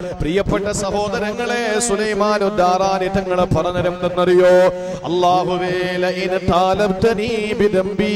പ്രിയപ്പെട്ട സഹോദരങ്ങളെ സുലൈമാൻ ഉദ്ദാറാനി തങ്ങളെ പറഞ്ഞിരുന്നെന്നറിയോ അള്ളാഹുവേ ലഇൻ താലബ്തനീ ബിദംബി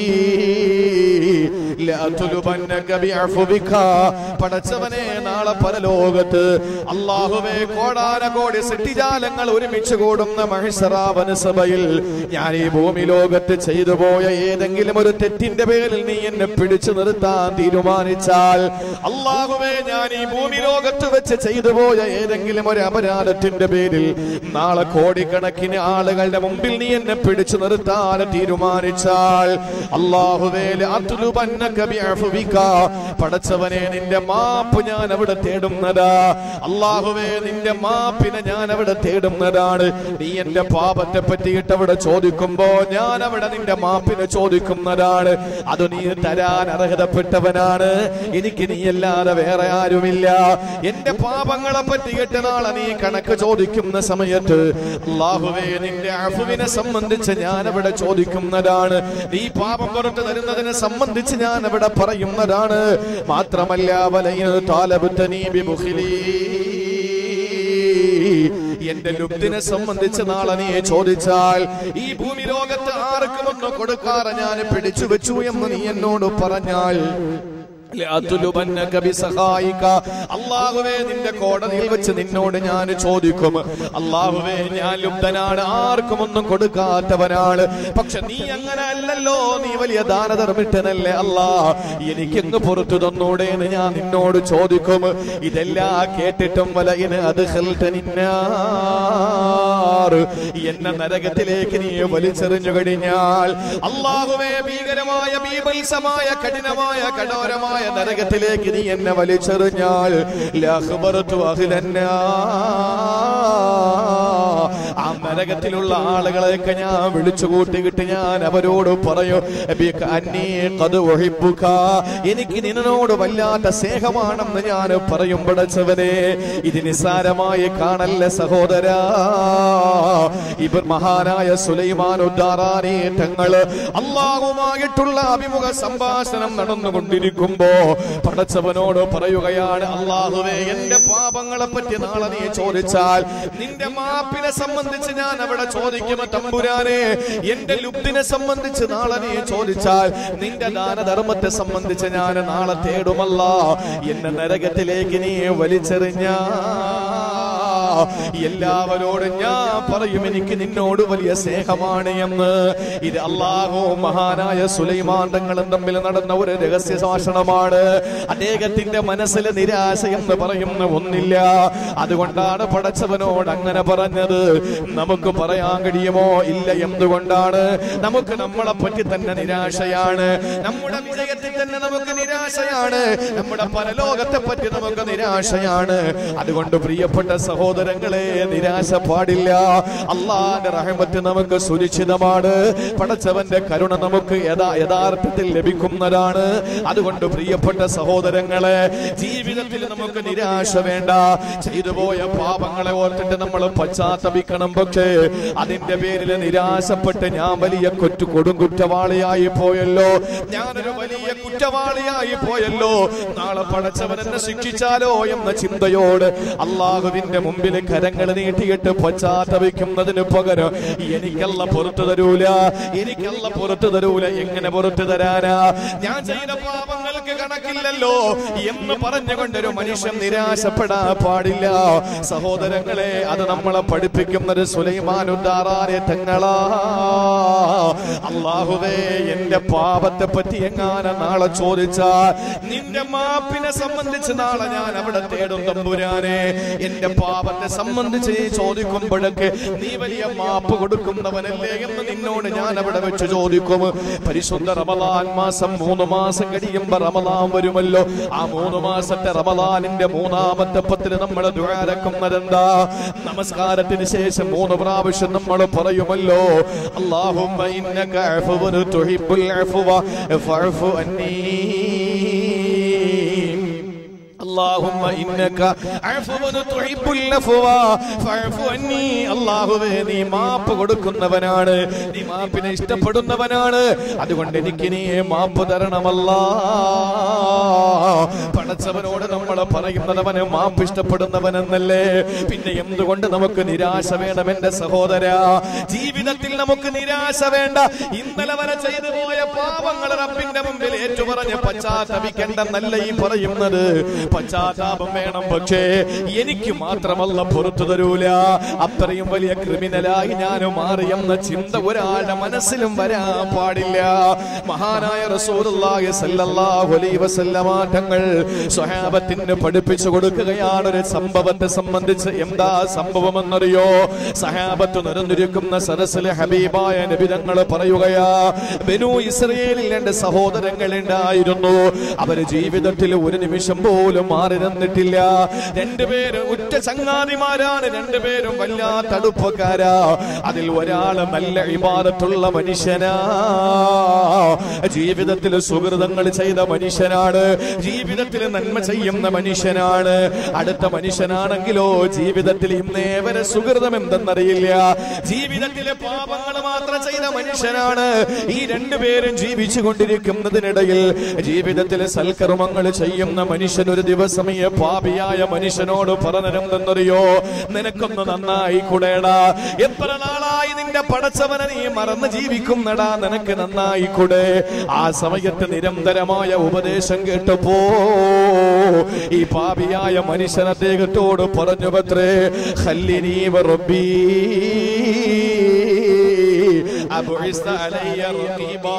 ലഅതുലുബന്നക ബിഅഫ്വിക പടച്ചവനെ നാളെ പരലോകത്ത് അള്ളാഹുവേ കോടാന കോടി സൃഷ്ടിജാലങ്ങൾ ഒരുമിച്ച് കൂടുന്ന മഹിഷറാവന സഭയിൽ ഞാൻ ഈ ഭൂമി ലോകത്ത് ചെയ്തു പോയ ഏതെങ്കിലും ഒരു തെറ്റിന്റെ പേരിൽ നീ എന്നെ പിടിച്ചു നിർത്താൻ തീരുമാനിച്ചാൽ അള്ളാഹുവേ ഞാൻ ഈ ഭൂമി ലോകത്ത് വെച്ച് ചെയ്തു പോയ ഏതെങ്കിലും ഒരു അപരാധത്തിന്റെ പേരിൽ നാളെ കോടിക്കണക്കിന് ആളുകളുടെ മുമ്പിൽ നീ എന്നെ പിടിച്ചു നിർത്താൻ തീരുമാനിച്ചാൽ അള്ളാഹുവേ ലഅതുലുബന്നക ബിഅഫ്വിക പടച്ചവനെ നിന്റെ മാപ്പ് ഞാൻ അവിടെ തേടുന്നതാ അള്ളാഹുവേ നിന്റെ മാപ്പിനെ ഞാൻ അവിടെ തേടുന്നതാണ് നീ എന്റെ പാപത്തെ പറ്റിയിട്ട് അവിടെ ചോദിക്കുമ്പോ ഞാൻ അവിടെ നിന്റെ മാപ്പിനെ ചോദിക്കുന്നതാണ് അത് നീ തരാൻ അർഹതപ്പെട്ടവനാണ് എനിക്ക് നീ അല്ലാതെ വേറെ ആരുമില്ല എന്റെ പാപങ്ങളെ പറ്റിയിട്ട് നാളെ നീ കണക്ക് ചോദിക്കുന്ന സമയത്ത് അള്ളാഹുവേ നിന്റെ അഫുവിനെ സംബന്ധിച്ച് ഞാൻ അവിടെ ചോദിക്കുന്നതാണ് നീ പാപം പുറത്തു തരുന്നതിനെ സംബന്ധിച്ച് ഞാൻ അവിടെ പറയുന്നതാണ് മാത്രമല്ല വലയിൽ താലബുത്തനീ ബിമുഖിലീ എന്റെ ലുബ്ധിനെ സംബന്ധിച്ച് നാളെ നീ ചോദിച്ചാൽ ഈ ഭൂമി ലോകത്ത് ആർക്കും ഒന്നും കൊടുക്കാതെ ഞാൻ പിടിച്ചു വെച്ചു എന്ന് നീ എന്നോട് പറഞ്ഞാൽ ലഅതുലുബന്നക ബിസഹായിക. അള്ളാഹുവേ നിന്റെ കോടതിയിൽ വെച്ച് നിന്നോട് ഞാൻ ചോദിക്കും അള്ളാഹുവേ ഞാൻ ലുബ്ധനാണ് ആർക്കും ഒന്നും കൊടുക്കാത്തവനാണ് പക്ഷെ നീ അങ്ങനെ അല്ലല്ലോ നീ വലിയ ദാനധർമ്മിട്ടനല്ലേ അല്ലാ എനിക്കെങ്ങ് പുറത്തു തന്നൂടെ എന്ന് ഞാൻ നിന്നോട് ചോദിക്കും ഇതെല്ലാം കേട്ടിട്ടും വലയിന് അത് എന്നെ നരകത്തിലേക്ക് നീ വലിച്ചെറിഞ്ഞു കഴിഞ്ഞാൽ അള്ളാഹുവേ ഭീകരമായ ബീഭത്സമായ കഠിനമായ കഠോരമായ നരകത്തിലേക്ക് നീ എന്നെ വലിച്ചെറിഞ്ഞാൽ ലഹ്ബറത്തു അഹ്ലന്നാ. ആ നരകത്തിലുള്ള ആളുകളെയൊക്കെ ഞാൻ വിളിച്ചു കൂട്ടിയിട്ട് ഞാൻ അവരോട് പറയും "ബിക അന്നീ ഖദ് ഉഹിബ്ബുക." എനിക്ക് നിന്നോട് വല്ലാത്ത സ്നേഹമാണെന്ന് ഞാൻ പറയും പടച്ചവനെ ഇത് നിസ്സാരമായി കാണല്ല സഹോദരാ ഇവർ മഹാനായ സുലൈമാൻ ഉദ്ദാറാനി തങ്ങള് അള്ളാഹുമായിട്ടുള്ള അഭിമുഖ സംഭാഷണം നടന്നുകൊണ്ടിരിക്കുമ്പോ പടച്ചവനോട് പറയുകയാണ് അള്ളാഹുവേ എന്റെ പാപങ്ങളെ പറ്റി നാളെ നീ ചോദിച്ചാൽ നിന്റെ മാപ്പിനെ സംബന്ധിച്ച് ഞാൻ അവിടെ ചോദിക്കും തമ്പുരാനെ എന്റെ ലുബ്ധിനെ സംബന്ധിച്ച് നാളെ നീ ചോദിച്ചാൽ നിന്റെ ദാനധർമ്മത്തെ സംബന്ധിച്ച് ഞാൻ നാളെ തേടുമല്ല എന്നെ നരകത്തിലേക്ക് നീ വലിച്ചെറിഞ്ഞ എല്ലാവരോടും ഞാൻ പറയും എനിക്ക് നിന്നോട് വലിയ സ്നേഹമാണ് എന്ന് ഇത് അള്ളാഹു മഹാനായ സുലൈമാൻ തങ്ങളും തമ്മിൽ നടന്ന ഒരു രഹസ്യ ഭാഷണമാണ് അദ്ദേഹത്തിന്റെ മനസ്സിൽ നിരാശ എന്ന് പറയുന്ന ഒന്നില്ല അതുകൊണ്ടാണ് പടച്ചവനോട് അങ്ങനെ പറഞ്ഞത് നമുക്ക് പറയാൻ കഴിയുമോ ഇല്ല എന്തുകൊണ്ടാണ് നമുക്ക് നമ്മളെ പറ്റി തന്നെ നിരാശയാണ് നമ്മുടെ വിജയത്തിൽ തന്നെ നമുക്ക് നിരാശയാണ് നമ്മുടെ പരലോകത്തെ പറ്റി നമുക്ക് നിരാശയാണ് അതുകൊണ്ട് പ്രിയപ്പെട്ട സഹോദരങ്ങളെ നിരാശ പാടില്ല അള്ളാന്റെ റഹമത്ത് നമുക്ക് സുരക്ഷിതമാണ് പടച്ചവന്റെ കരുണ നമുക്ക് യഥാ യഥാർത്ഥത്തിൽ ലഭിക്കുന്നതാണ് അതുകൊണ്ട് പ്രിയപ്പെട്ട സഹോദരങ്ങളെ ജീവിതത്തിൽ നമുക്ക് നിരാശ വേണ്ട ചെയ്തു പോയ പാപങ്ങളെ ഓർത്തിട്ട് നമ്മൾ പശ്ചാത്തപിക്കണം പക്ഷേ അതിന്റെ പേരിൽ നിരാശപ്പെട്ട് ഞാൻ വലിയ കുറ്റു കൊടുങ്കുറ്റവാളിയായി പോയല്ലോ ഞാനൊരു വലിയ കുറ്റവാളിയായി പോയല്ലോ നാളെ പടച്ചവൻ എന്നെ ശിക്ഷിച്ചാലോ എന്ന ചിന്തയോട് അള്ളാഹുവിന്റെ മുമ്പിൽ കരങ്ങൾ നീട്ടിയിട്ട് പശ്ചാത്തപിക്കുന്നതിന് പകരം എനിക്കല്ല പുറത്തു തരൂല എനിക്കല്ല പുറത്തു തരൂല എങ്ങനെ പുറത്തു തരാനാ ഞാൻ ചെയ്ത പാപങ്ങൾക്ക് കണക്കില്ലല്ലോ എന്ന് പറഞ്ഞുകൊണ്ടൊരു മനുഷ്യൻ നിരാശപ്പെടാൻ പാടില്ല സഹോദരങ്ങളെ അത് നമ്മളെ പഠിപ്പിക്കുന്നത് സുലൈമാനുദ്ദാറാനെ തങ്ങളാ അള്ളാഹുവേ എന്റെ പാപത്തെ പറ്റി എങ്ങാനും നാളെ ചോദിച്ചാൽ നിന്റെ മാപ്പിനെ സംബന്ധിച്ച് നാളെ ഞാൻ അവിടെ തേടും തമ്പുരാനെ എന്റെ പാപത്തെ സംബന്ധിച്ച് നീ ചോദിക്കുമ്പോഴൊക്കെ നീ വലിയ മാപ്പ് കൊടുക്കുന്നവനല്ലേ എന്ന് നിന്നോട് ഞാൻ അവിടെ വെച്ച് ചോദിക്കും പരിശുദ്ധ റമലാൻ മാസം മൂന്ന് മാസം കഴിയുമ്പോ റമലാൻ വരുമല്ലോ ആ മൂന്ന് മാസത്തെ റമലാനിന്റെ മൂന്നാമത്തെ പത്തിന് നമ്മൾ ദ്വാരക്കുന്നതെന്താ നമസ്കാരത്തിന് ശേഷം മൂന്ന് പ്രാവശ്യം നമ്മൾ പറയുമല്ലോ അല്ലാഹുമ്മ ഇന്നക അഫ്വുൻ തുഹിബ്ബുൽ അഫ്വ ഫഅഫു അന്നീ اللهم إنك عفو تحب العفو فاعف عني അള്ളാഹുവേ നീ മാപ്പ് കൊടുക്കുന്നവനാണ് നീ മാപ്പിനെ ഇഷ്ടപ്പെടുന്നവനാണ് അതുകൊണ്ട് എനിക്ക് നീ മാപ്പ് തരണമല്ല പടച്ചവനോട് നമ്മൾ പറയുന്നത് അവന് മാപ്പ് ഇഷ്ടപ്പെടുന്നവനെന്നല്ലേ പിന്നെ എന്തുകൊണ്ട് നമുക്ക് നിരാശ വേണം എന്റെ സഹോദര ജീവിതത്തിൽ നമുക്ക് നിരാശ വേണ്ട ഇന്നലെ വരെ ചെയ്തു പോയ പാപങ്ങൾ റബ്ബിന്റെ മുമ്പിൽ ഏറ്റുപറഞ്ഞ് പശ്ചാത്തപിക്കേണ്ടെന്നല്ല ഈ പറയുന്നത് പശ്ചാത്താപം വേണം പക്ഷേ എനിക്ക് മാത്രമല്ല പുറത്തു തരൂല അത്രയും വലിയ ക്രിമിനലായി ഞാൻ മാറിയെന്ന ചിന്ത ഒരാളുടെ മനസ്സിലും വരാൻ പാടില്ല മഹാനായ റസൂലുള്ളാഹി സ്വല്ലല്ലാഹു അലൈഹി വസല്ലമ തങ്ങൾ സ്വഹാബത്തിന് പഠിപ്പിച്ചു കൊടുക്കുകയാണ് ഒരു സംഭവത്തെ സംബന്ധിച്ച് എന്താ സംഭവം എന്നറിയോ സഹാബത്ത് നിറഞ്ഞിരിക്കുന്ന സരസിലെ ഹബീബായ നബിതങ്ങൾ പറയുകയാ ബനു ഇസ്രയേലിൽ രണ്ട് സഹോദരങ്ങൾ ഉണ്ടായിരുന്നു അവര് ജീവിതത്തിൽ ഒരു നിമിഷം പോലും മാറി നിന്നിട്ടില്ല രണ്ടുപേരും ഉറ്റ ചങ്ങാതിമാരാണ് രണ്ടുപേരും വല്ലാത്ത അടുപ്പക്കാരാ അതിൽ ഒരാള് നല്ല ഇബാദത്തുള്ള മനുഷ്യനാ ജീവിതത്തിൽ സുഹൃതങ്ങൾ ചെയ്ത മനുഷ്യനാണ് ജീവിതത്തിൽ നന്മ ചെയ്യുന്ന മനുഷ്യനാണ് അടുത്ത മനുഷ്യനാണെങ്കിലോ ജീവിതത്തിൽ ഇന്നേ വരെ സുഹൃതം എന്തെന്നറിയില്ല ജീവിതത്തിലെ പാപങ്ങൾ മാത്രം ചെയ്ത മനുഷ്യനാണ് ഈ രണ്ടുപേരും ജീവിച്ചു കൊണ്ടിരിക്കുന്നതിനിടയിൽ ജീവിതത്തിലെ സൽക്കർമ്മങ്ങൾ ചെയ്യുന്ന മനുഷ്യൻ ഒരു ദിവസം ഈ പാപിയായ മനുഷ്യനോട് പറഞ്ഞിരുന്നെന്നറിയോ നിനക്കൊന്ന് നന്നായി കൂടേടാ എത്ര നാളായി നിന്റെ പടച്ചവനെ നീ മറന്ന് ജീവിക്കുന്നടാ നിനക്ക് നന്നായി കൂടെ ആ സമയത്ത് നിരന്തരമായ ഉപദേശം കേട്ടപ്പോ ഈ പാപിയായ മനുഷ്യൻ അദ്ദേഹത്തോട് പറഞ്ഞു പത്രേ ഖല്ലിനീ റബ്ബീ അബുഇസ അലയ്യ റഖീബാ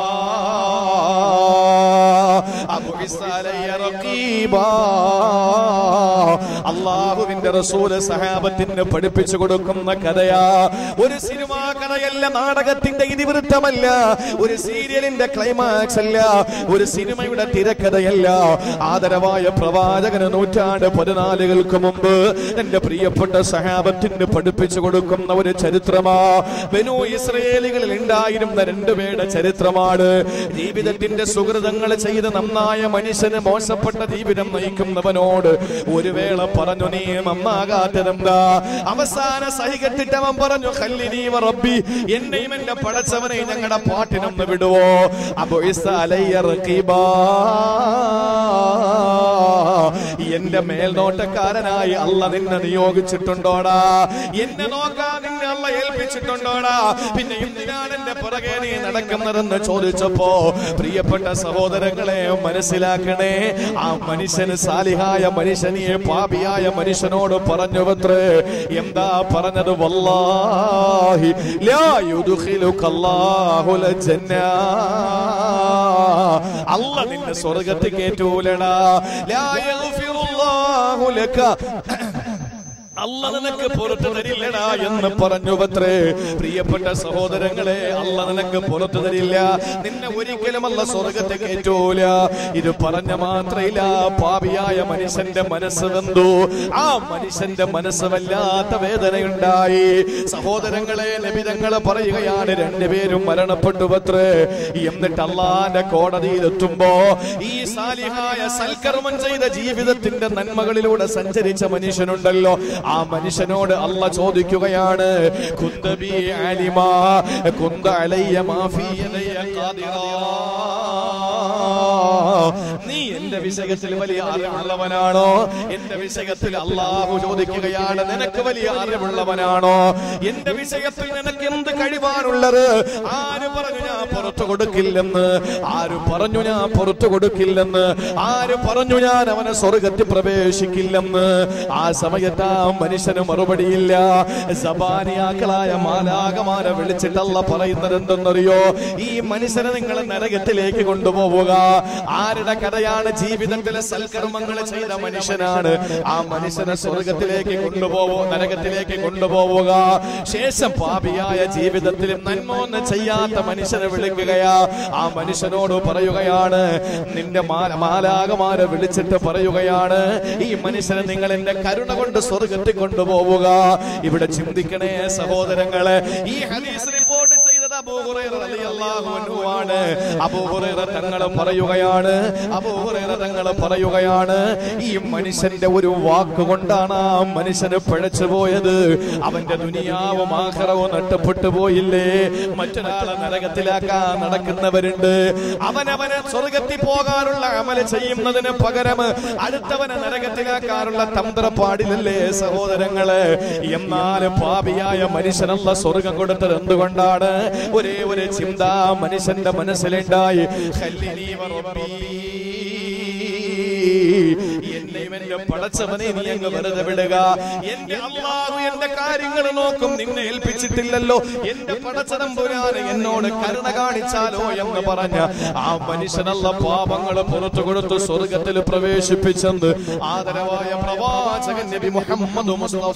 അബുഇസ അലയ്യ റഖീബാ അള്ളാഹുവിന്റെ റസൂല് സഹാബത്തിന് പഠിപ്പിച്ചു കൊടുക്കുന്ന കഥയാ ഒരു സിനിമാ കഥയല്ല നാടകത്തിന്റെ ഇതിവൃത്തമല്ല ഒരു സീരിയലിന്റെ ക്ലൈമാക്സ് അല്ല ഒരു സിനിമയുടെ തിരക്കഥയല്ല ആദരവായ പ്രവാചകന് നൂറ്റാണ്ട് പതിനാലുകൾക്ക് മുമ്പ് എന്റെ പ്രിയപ്പെട്ട സഹാബത്തിന് പഠിപ്പിച്ചു കൊടുക്കുന്ന ഒരു ചരിത്രമാ ബനു ഇസ്രയേലികളിൽ ഉണ്ടായിരുന്ന രണ്ടുപേരുടെ ചരിത്രമാണ് ജീവിതത്തിന്റെ സുഹൃതങ്ങൾ ചെയ്ത് നന്നായ മനുഷ്യന് മോശപ്പെട്ട ജീവിതം നയിക്കുന്നവനോട് ഒരു വേള പറഞ്ഞു നീ നന്നാകാത്തതെന്താ അവസാന സഹികെട്ടിട്ട് അവൻ പറഞ്ഞു ഖല്ലിനീ വ റബ്ബി എന്നെയും എന്റെ പടച്ചവനെ ഞങ്ങളുടെ പാട്ടിനൊന്ന് വിടുവോ അബു ഇസ അലയ്യ റഖീബാ എന്റെ മേൽനോട്ടക്കാരനായി അല്ല നിന്നെ നിയോഗിച്ചിട്ടുണ്ടോടാ എന്നെ നോക്കാൻ നിന്നെ അല്ല ഏൽപ്പിച്ചിട്ടുണ്ടോടാ പിന്നെ എന്തിനാണ് എന്റെ പുറകെ നീ നടക്കുന്നതെന്ന് ചോദിച്ചപ്പോ പ്രിയപ്പെട്ട സഹോദരങ്ങളെ മനസ്സിലാക്കണേ ആ മനുഷ്യന് സാലിഹായ മനുഷ്യനെ പാപിയായ മനുഷ്യനോട് പറഞ്ഞു പത്രേ എന്താ പറഞ്ഞത് വല്ലാഹി ലാ യുദ്ഖിലുകല്ലാഹുൽ ജന്ന അല്ല നിന്നെ സ്വർഗത്തിൽ കേറ്റൂലടാ ലാ യഗ്ഫിറുല്ലാഹു ലക അല്ല നിനക്ക് പുറത്തു തരില്ലടാ എന്ന് പറഞ്ഞു പത്രേ പ്രിയപ്പെട്ട സഹോദരങ്ങളെ അല്ല നിനക്ക് പുറത്തു തരില്ല നിന്നെ ഒരിക്കലും അല്ല സ്വർഗത്തെ കയറ്റൂല ഇത് പറഞ്ഞ മാത്രയില്ല പാപിയായ മനുഷ്യന്റെ മനസ്സ് വെന്തു ആ മനുഷ്യന്റെ മനസ്സ് വല്ലാത്ത വേദനയുണ്ടായി സഹോദരങ്ങളെ ലഭിതങ്ങളെ പറയുകയാണ് രണ്ടുപേരും മരണപ്പെട്ടു പത്രേ എന്നിട്ട് അള്ളാന്റെ കോടതിയിൽ എത്തുമ്പോ ഈ സാലിഹായ സൽക്കർമ്മം ചെയ്ത ജീവിതത്തിന്റെ നന്മകളിലൂടെ സഞ്ചരിച്ച മനുഷ്യനുണ്ടല്ലോ ആ മനുഷ്യനോട് അല്ല ചോദിക്കുകയാണ് കുന്തബി ആലിമ കുന്ത അലയ്യ മാഫി യദയ്യ ഖാദിറാ. നീ എന്റെ വിഷയത്തിൽ വലിയ അറിവുള്ളവനാണോ എന്റെ വിഷയത്തിൽ അള്ളാഹു ചോദിക്കുകയാണ് നിനക്ക് വലിയ അറിവുള്ളവനാണോ എന്റെ വിഷയത്തിൽ നിനക്ക് എന്ത് കഴിവാനുള്ളത് ആര് പറഞ്ഞു ഞാൻ പുറത്തു കൊടുക്കില്ലെന്ന് ആര് പറഞ്ഞു ഞാൻ പുറത്തു കൊടുക്കില്ലെന്ന് ആര് പറഞ്ഞു ഞാൻ അവനെ സ്വർഗത്തിൽ പ്രവേശിക്കില്ലെന്ന് ആ സമയത്ത് ആ മനുഷ്യന് മറുപടിയില്ല സബാനിയാക്കളായ മാലാകമാരെ വിളിച്ചിട്ടല്ല പറയുന്നത് എന്തെന്നറിയോ ഈ മനുഷ്യനെ നിങ്ങൾ നരകത്തിലേക്ക് കൊണ്ടുപോവുക ആരുടെ കഥയാണ് ജീവിതത്തിലെ സൽക്കർമ്മങ്ങൾ ചെയ്ത മനുഷ്യനാണ് ആ മനുഷ്യനെ സ്വർഗത്തിലേക്ക് കൊണ്ടുപോവോ നരകത്തിലേക്ക് കൊണ്ടുപോവുക ശേഷം പാപിയായ ജീവിതത്തിൽ നന്മൊന്നും ചെയ്യാത്ത മനുഷ്യനെ വിളിക്കുകയാ ആ മനുഷ്യനോട് പറയുകയാണ് നിന്റെ മാല- മാലാകമാരെ വിളിച്ചിട്ട് പറയുകയാണ് ഈ മനുഷ്യനെ നിങ്ങൾ എന്റെ കരുണ കൊണ്ട് സ്വർഗത്തിൽ കൊണ്ടുപോവുക ഇവിടെ ചിന്തിക്കണേ സഹോദരങ്ങളെ ഈ ഹദീസ് റിപ്പോർട്ട് ചെയ്തത് അബൂ ഹുറൈറ റളിയല്ലാഹു അൻഹു ആണ് അബൂ ഹുറൈറ തങ്ങൾ പറയുകയാണ് അബൂ ഹുറൈറ തങ്ങൾ പറയുകയാണ് ഈ മനുഷ്യന്റെ ഒരു വാക്ക് കൊണ്ടാണ് ആ മനുഷ്യന് പിഴച്ചു പോയത് അവന്റെ ദുനിയാവും ആഖിറവും നഷ്ടപ്പെട്ടു പോയില്ലേ മറ്റൊരാളെ നരകത്തിലാക്കാൻ നടക്കുന്നവരുണ്ട് അവനവനെ സ്വർഗത്തിൽ പോകാനുള്ള അമല് ചെയ്യുന്നതിന് പകരം അടുത്തവനെ നരകത്തിലാക്കാനുള്ള തന്ത്രപ്പാടിലല്ലേ സഹോദരങ്ങള് എന്നാൽ പാപിയായ മനുഷ്യനല്ല സ്വർഗം കൊടുത്തത് എന്തുകൊണ്ടാണ് ഒരേ ഒരു ചിന്ത മനുഷ്യന്റെ മനസ്സിലുണ്ടായി ഖല്ലിനി വ റബ്ബീ. എന്നെയും എന്റെ പടച്ചവനെ നീ അങ്ങ് വെറുതെ വിടുക എന്റെ അള്ളാഹു എന്റെ കാര്യങ്ങൾ നോക്കും നിന്നെ ഏൽപ്പിച്ചിട്ടില്ലല്ലോ എന്റെ പടച്ചതം പുരാന് എന്നോട് കരുണ കാണിച്ചാലോ എന്ന് പറഞ്ഞ ആ മനുഷ്യനല്ല പാപങ്ങൾ പുറത്തു കൊടുത്തു സ്വർഗത്തിൽ പ്രവേശിപ്പിച്ചെന്ന് ആദരവായ പ്രവാചകൻ നബി മുഹമ്മദ് മുസ്തഫ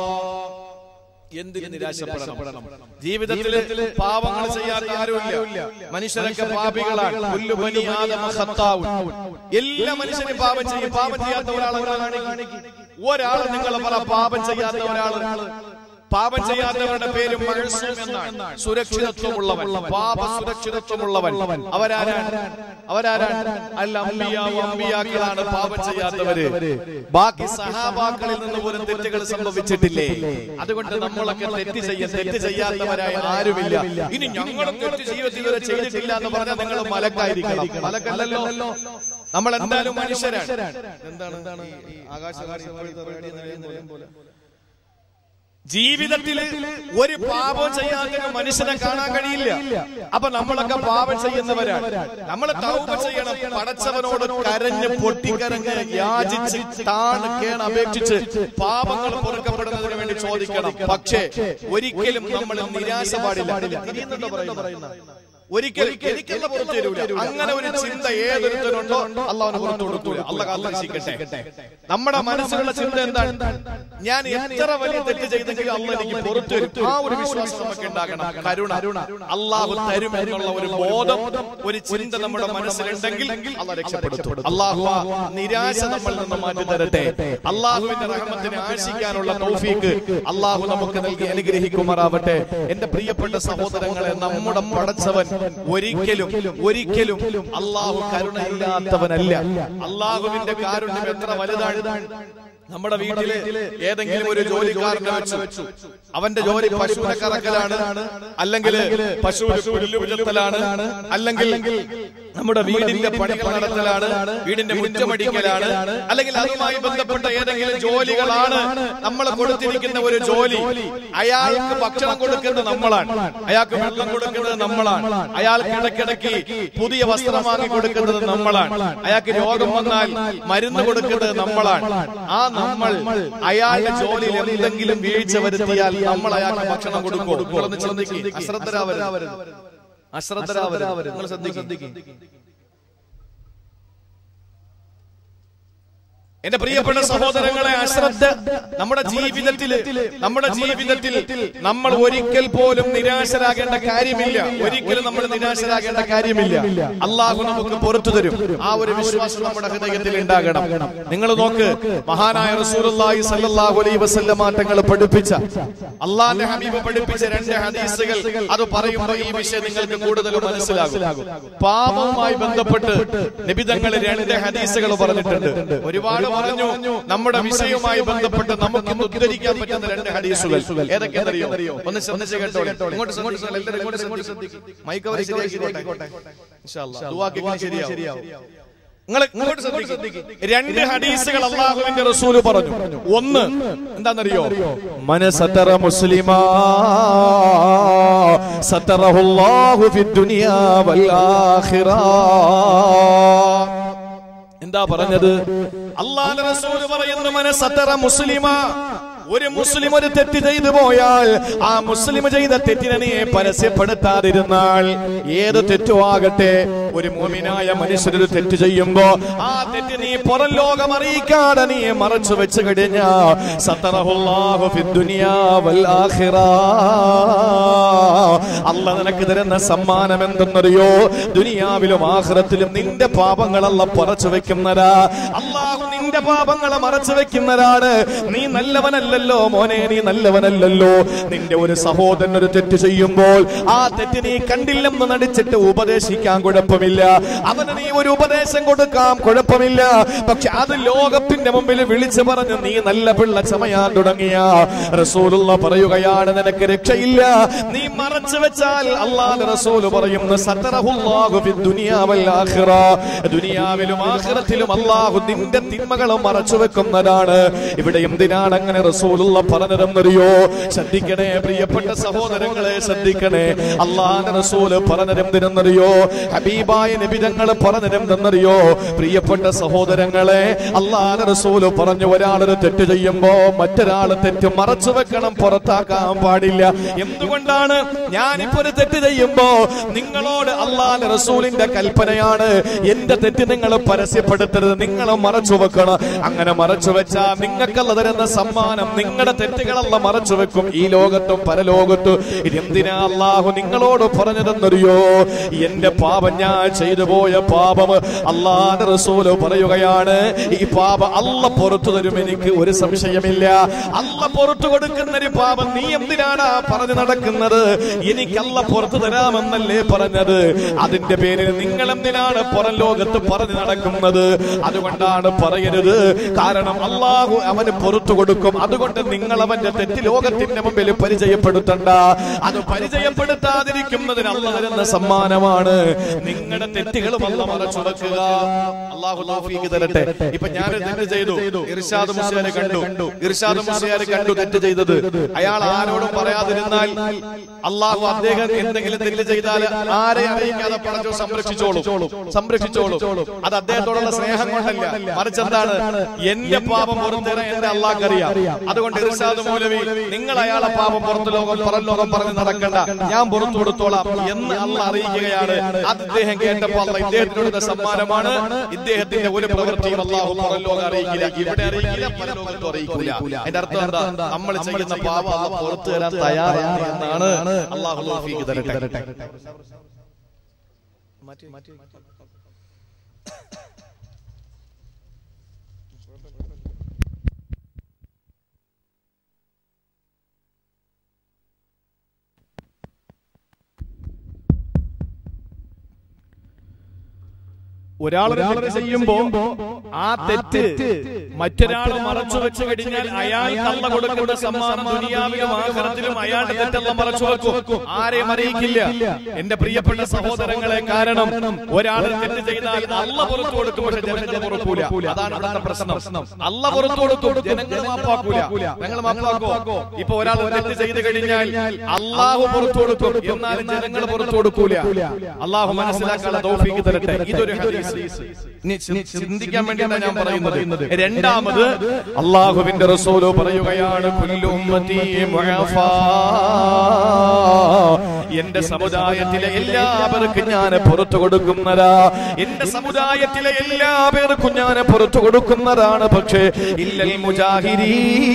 എന്തിന് നിരാശപ്പെടണം ജീവിതത്തിൽ പാപങ്ങൾ ചെയ്യാത്ത ആരുമില്ല മനുഷ്യരൊക്കെ പാപികളാണ് പുല്ലു ബനി ആദമ ഖത്താഉൻ. എല്ലാ മനുഷ്യരും പാപം ചെയ്യും പാപം ചെയ്യാത്ത ഒരാളെ കാണിക്കും ഒരാൾ നിങ്ങൾ പറ പാപം ചെയ്യാത്ത ഒരാൾ പാപം ചെയ്യാത്തവരുടെ പേര് മഴസൂം എന്നാണ് സുരക്ഷിതത്വമുള്ളവൻ പാപ സുരക്ഷിതത്വമുള്ളവൻ അവരാരാണ് അവരാരാണ് അല്ല അമ്പിയാവും അമ്പിയാക്കളാണ് പാപം ചെയ്യാത്തവര് ബാക്കി സഹാബാക്കളിൽ നിന്ന് പോലും തെറ്റുകൾ സംഭവിച്ചിട്ടില്ലേ അതുകൊണ്ട് നമ്മളൊക്കെ തെറ്റ് ചെയ്യാൻ തെറ്റ് ചെയ്യാത്തവരായ ആരുമില്ല ഇനി ഞങ്ങളും തെറ്റ് ജീവിതത്തിൽ വരെ ചെയ്തിട്ടില്ല എന്ന് പറഞ്ഞാൽ നിങ്ങൾ മലക്കായിരിക്കണം മലക്കല്ലല്ലോ നമ്മൾ എന്തായാലും മനുഷ്യരാണ് എന്താണ് എന്താണ് ഈ ആകാശവാണി ഇപ്പോഴത്തെ റേഡിയോ നിലയം പോലെ ജീവിതത്തിൽ ഒരു പാപം ചെയ്യാത്ത മനുഷ്യനെ കാണാൻ കഴിയില്ല അപ്പൊ നമ്മളൊക്കെ പാപം ചെയ്യുന്നവരാണ് നമ്മൾ തൗബ ചെയ്യണം പടച്ചവനോട് കരഞ്ഞ് പൊട്ടിക്കരഞ്ഞ് യാചിച്ച് താണ് കേണ് അപേക്ഷിച്ച് പാപങ്ങൾ പൊറുക്കപ്പെടുന്നതിന് വേണ്ടി ചോദിക്കണം പക്ഷേ ഒരിക്കലും നമ്മൾ നിരാശ പാടില്ല തിരിയുന്നുണ്ടോ പറയുന്നത് ഒരിക്കലും എനിക്കല്ല പുറത്തു തരൂല അങ്ങനെ ഒരു ചിന്ത ഏതൊരുത്തരുണ്ടോ അള്ളാഹുന് പുറത്തു കൊടുത്തൂല അല്ല കാത്തിരിക്കട്ടെ നമ്മുടെ മനസ്സിലുള്ള ചിന്ത എന്താണ് ഞാൻ എത്ര വലിയ തെറ്റ് ചെയ്തെങ്കിലും അള്ള എനിക്ക് പുറത്തു തരും ആ ഒരു വിശ്വാസം നമുക്ക് ഉണ്ടാകണം കരുണ അള്ളാഹു തരും എന്നുള്ള ഒരു ബോധം ഒരു ചിന്ത നമ്മുടെ മനസ്സിലുണ്ടെങ്കിൽ അള്ള രക്ഷപ്പെടുത്തും അള്ളാഹു ആ നിരാശ നമ്മളിൽ നിന്ന് മാറ്റി തരട്ടെ അള്ളാഹുവിന്റെ റഹ്മത്തിനെ ആശിക്കാനുള്ള തൗഫീക്ക് അള്ളാഹു നമുക്ക് നൽകി അനുഗ്രഹിക്കുമാറാവട്ടെ എന്റെ പ്രിയപ്പെട്ട സഹോദരങ്ങളെ നമ്മുടെ പടച്ചവൻ ഒരിക്കലും ഒരിക്കലും അള്ളാഹു കരുണയില്ലാത്തവനല്ല അള്ളാഹുവിന്റെ കാരുണ്യം എത്ര വലുതാണ് നമ്മുടെ വീട്ടില് ഏതെങ്കിലും ഒരു ജോലിക്കാരനെ വെച്ചു അവന്റെ ജോലി പശുവിനെ കറക്കലാണ് അല്ലെങ്കിൽ പശു പുല്ലുപുലത്തലാണ് അല്ലെങ്കിൽ നമ്മുടെ വീടിന്റെ പണികൾ നടത്തലാണ് വീടിന്റെ മുറ്റമടിക്കലാണ് അല്ലെങ്കിൽ അതുമായി ബന്ധപ്പെട്ട ഏതെങ്കിലും ജോലികളാണ് നമ്മൾ കൊടുത്തിരിക്കുന്ന ഒരു ജോലി അയാൾക്ക് ഭക്ഷണം കൊടുക്കുന്നത് നമ്മളാണ് അയാൾക്ക് വെള്ളം കൊടുക്കുന്നത് നമ്മളാണ് അയാൾക്ക് ഇടയ്ക്കിടയ്ക്ക് പുതിയ വസ്ത്രം വാങ്ങി കൊടുക്കുന്നത് നമ്മളാണ് അയാൾക്ക് രോഗം വന്നാൽ മരുന്ന് കൊടുക്കുന്നത് നമ്മളാണ് ആ നമ്മൾ അയാളുടെ ജോലിയിൽ എന്തെങ്കിലും വീഴ്ച വരുത്തിയാൽ നമ്മൾ അയാൾക്ക് ഭക്ഷണം കൊടുക്കും നിങ്ങളൊന്ന് ചിന്തിക്കും അശ്രദ്ധരാവരുത് അശ്രദ്ധരാവരുത് നിങ്ങൾ ശ്രദ്ധിക്കും എന്റെ പ്രിയപ്പെട്ട സഹോദരങ്ങളെ അശ്രദ്ധ നമ്മുടെ ജീവിതത്തിൽ നമ്മുടെ ജീവിതത്തിൽ നമ്മൾ ഒരിക്കൽ പോലും നിരാശരാകേണ്ട കാര്യമില്ല ഒരിക്കലും നമ്മൾ നിരാശരാകേണ്ട കാര്യമില്ല അള്ളാഹു നമുക്ക് പുറത്തു തരും ആ ഒരു വിശ്വാസം നമ്മുടെ ഹൃദയത്തിൽ ഉണ്ടാകണം നിങ്ങൾ നോക്ക് മഹാനായ റസൂലുള്ളാഹി സല്ലല്ലാഹു അലൈഹി വസല്ലമ തങ്ങൾ പഠിപ്പിച്ച അള്ളാഹിന്റെ ഹബീബ് പഠിപ്പിച്ച രണ്ട് ഹദീസുകൾ അത് പറയുമ്പോൾ ഈ വിഷയം നിങ്ങൾക്ക് കൂടുതൽ മനസ്സിലാകും പാപവുമായി ബന്ധപ്പെട്ട് നിബിതങ്ങൾ രണ്ട് ഹദീസുകൾ പറഞ്ഞിട്ടുണ്ട് ഒരുപാട് പറഞ്ഞു നമ്മുടെ വിഷയവുമായി ബന്ധപ്പെട്ട് നമുക്ക് ഇന്ന് ഉദ്ധരിക്കാൻ പറ്റുന്ന രണ്ട് ഹദീസുകൾ ഏതൊക്കെയാണെന്നറിയോ ഒന്ന് ശ്രദ്ധിച്ച് കേട്ടോ ഇങ്ങോട്ട് ശ്രദ്ധിച്ച് എല്ലാവരും ഇങ്ങോട്ട് ശ്രദ്ധിക്കും മൈക്ക് അവർ ശരിയാക്കിക്കോട്ടെ ഇൻഷാ അല്ലാഹ്. ദുആക്ക് ഇങ്ങനെ ശരിയാവും നിങ്ങൾ ഇങ്ങോട്ട് ശ്രദ്ധിക്കും രണ്ട് ഹദീസുകൾ അള്ളാഹുവിന്റെ റസൂല് പറഞ്ഞു ഒന്ന് എന്താണെന്നറിയോ മനസത്തറ മുസ്ലിമാ സത്തറഹുല്ലാഹു ഫിദ്ദുനിയാ വൽ ആഖിറ എന്താ പറഞ്ഞത് അള്ളാഹ് റസൂൽ പറയുന്നു മനസ്സത്തറ മുസ്ലിമ ഒരു മുസ്ലിം ഒരു തെറ്റ് ചെയ്തു പോയാൽ ആ മുസ്ലിം ചെയ്ത തെറ്റിനെ നീ പരസ്യപ്പെടുത്താതിരുന്നാൽ ഏത് തെറ്റും ആകട്ടെ ഒരു മോമിനായ മനുഷ്യനൊരു തെറ്റ് ചെയ്യുമ്പോ ആ തെറ്റ് നീ പുറം ലോകം അറിയിക്കാതെ നീ മറച്ചു വെച്ച് കഴിഞ്ഞാ സത്തറഹുല്ലാഹു ഫിദ്ദുനിയാ വൽ ആഖിറ അല്ല നിനക്ക് തരുന്ന സമ്മാനം എന്തെന്നറിയോ ദുനിയാവിലും ആഖിറത്തിലും നിന്റെ പാപങ്ങളല്ല പുറച്ചു വെക്കുന്നതാ അള്ളാഹു നിന്നെ നിന്റെ പാപങ്ങളെ മറച്ചു വെക്കുന്നതാണ് നീ നല്ലവനല്ലല്ലോ മോനെ നീ നല്ലവനല്ലല്ലോ നിന്റെ ഒരു സഹോദരൻ ഒരു തെറ്റ് ചെയ്യുമ്പോൾ ആ തെറ്റ് നീ കണ്ടില്ലെന്ന് നടിച്ചിട്ട് ഉപദേശിക്കാൻ കുഴപ്പമില്ല അവന് നീ ഒരു ഉപദേശം കൊടുക്കാം കുഴപ്പമില്ല പക്ഷെ അത് ലോകത്തിന്റെ മുമ്പിൽ വിളിച്ചു പറഞ്ഞ് നീ നല്ല പിള്ള ചമയാൻ തുടങ്ങിയ റസൂലുള്ള പറയുകയാണ് നിനക്ക് രക്ഷയില്ല നീ മറച്ചു വെച്ചാൽ അള്ളാഹ് റസൂല് പറയുന്നു സത്തറഹുല്ലാഹു ഫിദ് ദുനിയാ വൽ ആഖിറ ദുനിയാവിലും ആഖിറത്തിലും അള്ളാഹു നിന്റെ തിന്മകളും മറച്ചു വെക്കുന്നതാണ് ഇവിടെ എന്തിനാണ് അങ്ങനെ റസൂലുള്ള പറഞ്ഞതെന്നറിയോ ശ്രദ്ധിക്കണേ പ്രിയപ്പെട്ട സഹോദരങ്ങളെ ശ്രദ്ധിക്കണേ അള്ളാഹ് റസൂല് പറഞ്ഞതെന്തിനെന്നറിയോ ഹബീബായ നബിതങ്ങൾ പറഞ്ഞതെന്തെന്നറിയോ പ്രിയപ്പെട്ട സഹോദരങ്ങളെ അള്ളാഹ് റസൂല് പറഞ്ഞു ഒരാളൊരു തെറ്റ് ചെയ്യുമ്പോ മറ്റൊരാൾ തെറ്റ് മറച്ചു വെക്കണം പുറത്താക്കാൻ പാടില്ല എന്തുകൊണ്ടാണ് ഞാനിപ്പോ ഒരു തെറ്റ് ചെയ്യുമ്പോ നിങ്ങളോട് അള്ളാഹ് റസൂലിന്റെ കൽപ്പനയാണ് എന്റെ തെറ്റ് നിങ്ങൾ പരസ്യപ്പെടുത്തരുത് നിങ്ങൾ മറച്ചു വെക്കണം അങ്ങനെ മറച്ചു വെച്ചാൽ നിങ്ങൾക്കല്ല തരുന്ന സമ്മാനം നിങ്ങളുടെ തെറ്റുകളല്ല മറച്ചു വെക്കും ഈ ലോകത്തും പരലോകത്തും ഇതെന്തിനാ അള്ളാഹു നിങ്ങളോട് പറഞ്ഞതെന്നറിയോ എന്റെ പാപം ഞാൻ ചെയ്തു പോയ പാപം അള്ളാഹ് റസൂല് പറയുകയാണ് ഈ പാപം അല്ല പുറത്തു തരും എനിക്ക് ഒരു സംശയമില്ല അല്ല പുറത്തു കൊടുക്കുന്ന ഒരു പാപം നീ എന്തിനാണ് പറഞ്ഞു നടക്കുന്നത് എനിക്കല്ല പുറത്തു തരാമെന്നല്ലേ പറഞ്ഞത് അതിന്റെ പേരിൽ നിങ്ങൾ എന്തിനാണ് പുറം ലോകത്ത് പറഞ്ഞു നടക്കുന്നത് അതുകൊണ്ടാണ് പറയരുത് കാരണം അള്ളാഹു അവന് പുറത്തു കൊടുക്കും അതുകൊണ്ട് നിങ്ങൾ അവന്റെ തെറ്റ് ലോകത്തിന്റെ മുമ്പിൽ പരിചയപ്പെടുത്തണ്ട അത് പരിചയപ്പെടുത്താതിരിക്കുന്നതിന് അള്ളാഹ് തരുന്ന സമ്മാനമാണ് നിങ്ങളുടെ തെറ്റുകളും അല്ല മറച്ചു വെക്കുക അള്ളാഹു തൗഫീഖ് തരട്ടെ ഇപ്പൊ ഞാൻ തെറ്റ് ചെയ്തു ഇർഷാദ് മുസ്ലിയാരെ കണ്ടു ഇർഷാദ് മുസ്ലിയാരെ കണ്ടു തെറ്റ് ചെയ്തത് അയാൾ ആരോടും പറയാതിരുന്നാൽ അള്ളാഹു അദ്ദേഹം എന്തെങ്കിലും തെറ്റ് ചെയ്താൽ ആരെ അറിയിക്കാതെ പടച്ചോ സംരക്ഷിച്ചോളും സംരക്ഷിച്ചോളും അത് അദ്ദേഹത്തോടുള്ള സ്നേഹം കൊണ്ടല്ല മറിച്ച് എന്താണ് എന്റെ പാപം പുറത്തേറെ എന്റെ അള്ളാഹ് അറിയാം അതുകൊണ്ട് ഇർഷാദ് മൗലവി നിങ്ങൾ അയാളെ പാപം പുറത്ത് ലോകം പുറം ലോകം പറഞ്ഞ് നടക്കണ്ട ഞാൻ പുറത്തു കൊടുത്തോളാം എന്ന് അള്ള അറിയിക്കുകയാണ് അത് ഇദ്ദേഹം കേട്ടപ്പോൾ അല്ല ഇദ്ദേഹത്തിനുള്ള സമ്മാനമാണ് ഇദ്ദേഹത്തിന്റെ ഒരു പ്രവൃത്തിയും അള്ളാഹു പുറം ലോകം അറിയിക്കില്ല ഇവിടെ അറിയിക്കില്ല പല ലോകത്തും അറിയിക്കില്ല അതിന്റെ അർത്ഥം എന്താ നമ്മൾ ചെയ്യുന്ന പാപം അല്ല പുറത്തു തരാൻ തയ്യാറാണ് എന്നാണ് അള്ളാഹു തൗഫീഖ് തരട്ടെ ഒരാൾ ഒരാളെ ചെയ്യുമ്പോ ആ തെറ്റ് മറ്റൊരാൾ മറച്ചു വെച്ച് കഴിഞ്ഞാൽ അയാൾ കള്ള കൊടുക്കുന്ന സമ്മാനം ദുനിയാവിലും ആഖിറത്തിലും അയാളുടെ തെറ്റെല്ലാം മറച്ചു വെക്കും ആരെയും അറിയിക്കില്ല എന്റെ പ്രിയപ്പെട്ട സഹോദരങ്ങളെ കാരണം ഒരാൾ തെറ്റ് ചെയ്താൽ അല്ല പുറത്തു കൊടുക്കും പക്ഷെ ജനങ്ങൾ പുറക്കൂല അതാണ് ഇവിടുത്തെ പ്രശ്നം അല്ല പുറത്തു കൊടുക്കും ജനങ്ങൾ മാപ്പാക്കൂല ഞങ്ങൾ മാപ്പാക്കോ ഇപ്പൊ ഒരാൾ തെറ്റ് ചെയ്ത് കഴിഞ്ഞാൽ അള്ളാഹു പുറത്തു കൊടുക്കും എന്നാലും ജനങ്ങൾ പുറത്തു കൊടുക്കൂല അള്ളാഹു മനസ്സിലാക്കാനുള്ള തൗഫീഖ് തരട്ടെ ഇതൊരു ഹദീസ് ഇനി ചി- ചിന്തിക്കാൻ വേണ്ടിയാണ് ഞാൻ പറയുന്നത് രണ്ടാമത് അള്ളാഹുവിന്റെ റസൂല് പറയുകയാണ് കുല്ലു ഉമ്മത്തി മുഅഫാ. എന്റെ സമുദായത്തിലെ എല്ലാവർക്കും ഞാൻ പുറത്തു കൊടുക്കുന്നതാ എന്റെ സമുദായത്തിലെ എല്ലാ പേർക്കും ഞാൻ പുറത്തു കൊടുക്കുന്നതാണ് പക്ഷേ ഇല്ലൽ മുജാഹിരീ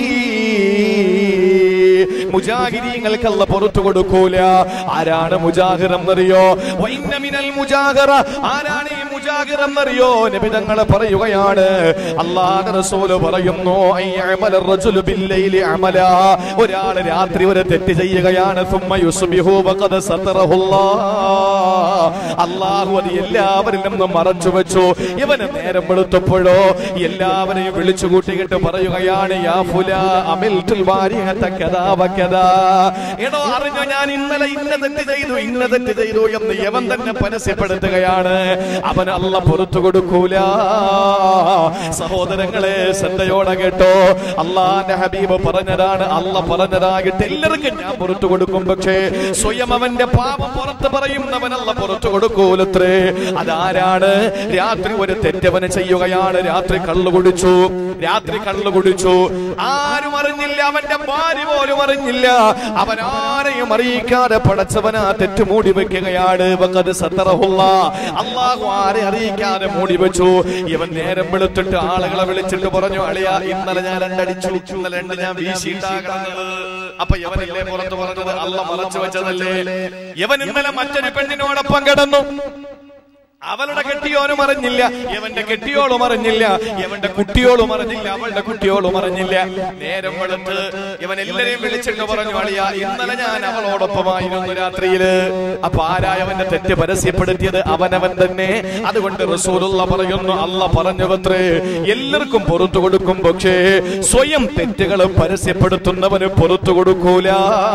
മുജാഹിരീങ്ങൾക്കല്ല പുറത്തു കൊടുക്കൂല ആരാണ് മുജാഹിർ എന്നറിയോ വൈന്ന മിനൽ മുജാഹിറ ആരാണ് ഈ മുജാഹിർ എന്നറിയോ നബിതങ്ങൾ പറയുകയാണ് അല്ലാഹുവിന്റെ റസൂല് പറയുന്നു അയ്യഅമല റജുലു ബില്ലൈലി അമല ഒരാൾ രാത്രി ഒരു തെറ്റ് ചെയ്യുകയാണ് സുമ്മ യുസ്ബിഹു വഖദ സതറഹുല്ലാഹ് അല്ലാഹു അത് എല്ലാവരിൽ നിന്നും മറച്ചു വെച്ചു ഇവന് നേരം വെളുത്തപ്പോഴോ എല്ലാവരെയും വിളിച്ചു കൂട്ടിയിട്ട് പറയുകയാണ് യാ ഫുലാ അമിൽതുൽ വാരിഹത കദാ വകദാ എടോ അറിഞ്ഞോ ഞാൻ ഇന്നലെ ഇന്ന തെറ്റ് ചെയ്തു ഇന്ന തെറ്റ് ചെയ്തു എന്ന് യവൻ തന്നെ പരസ്യപ്പെടുത്തുകയാണ് അവൻ അല്ല പുറത്തു കൊടുക്കൂല സഹോദരങ്ങളെ ശ്രദ്ധയോടെ കേട്ടോ അള്ളാന്റെ ഹബീബ് പറഞ്ഞതാണ് അല്ല പറഞ്ഞതായിട്ട് എല്ലാവർക്കും ഞാൻ പുറത്തു കൊടുക്കും പക്ഷേ സ്വയം അവന്റെ പാപം പുറത്ത് പറയുന്നവനല്ല പുറത്തു കൊടുക്കൂലത്രേ അതാരാണ് രാത്രി ഒരു തെറ്റവന് ചെയ്യുകയാണ് രാത്രി കള്ളു കുടിച്ചു രാത്രി കള്ളു കുടിച്ചു ആരും അറിഞ്ഞില്ല അവന്റെ ഭാര്യ പോലും അറിഞ്ഞില്ല അവൻ ആരെയും അറിയിക്കാതെ പടച്ചവൻ ആ തെറ്റ് മൂടി വെക്കുകയാണ് വഖദ് സത്തറഹുള്ള അള്ളാഹു ആരെ അറിയിക്കാതെ മൂടി വെച്ചു ഇവൻ നേരം വെളുത്തിട്ട് ആളുകളെ വിളിച്ചിട്ട് പറഞ്ഞു അളിയ ഇന്നലെ ഞാൻ രണ്ടടിച്ചു ഇന്നലെ രണ്ട് ഞാൻ വീശിയിട്ടാകുന്നത് അപ്പൊ യവനല്ലേ പുറത്ത് പറഞ്ഞത് അല്ല മറച്ചു വെച്ചതല്ലേ യവൻ ഇന്നലെ മറ്റൊരു പെണ്ണിനോടൊപ്പം കിടന്നു അവളുടെ കെട്ടിയോനും അറിഞ്ഞില്ല ഇവന്റെ കെട്ടിയോളും അറിഞ്ഞില്ല ഇവന്റെ കുട്ടിയോളും അറിഞ്ഞില്ല അവളുടെ കുട്ടിയോളും അറിഞ്ഞില്ല നേരം വെളുത്ത് ഇവൻ എല്ലാരെയും വിളിച്ചിട്ട് പറഞ്ഞു അളിയ ഇന്നലെ ഞാൻ അവളോടൊപ്പമായിരുന്നു രാത്രിയില് അപ്പൊ ആരായവന്റെ തെറ്റ് പരസ്യപ്പെടുത്തിയത് അവനവൻ തന്നെ അതുകൊണ്ട് റസൂലുള്ള പറയുന്നു അല്ല പറഞ്ഞുവത്രേ എല്ലാവർക്കും പുറത്തു കൊടുക്കും പക്ഷേ സ്വയം തെറ്റുകൾ പരസ്യപ്പെടുത്തുന്നവന് പുറത്തു കൊടുക്കൂല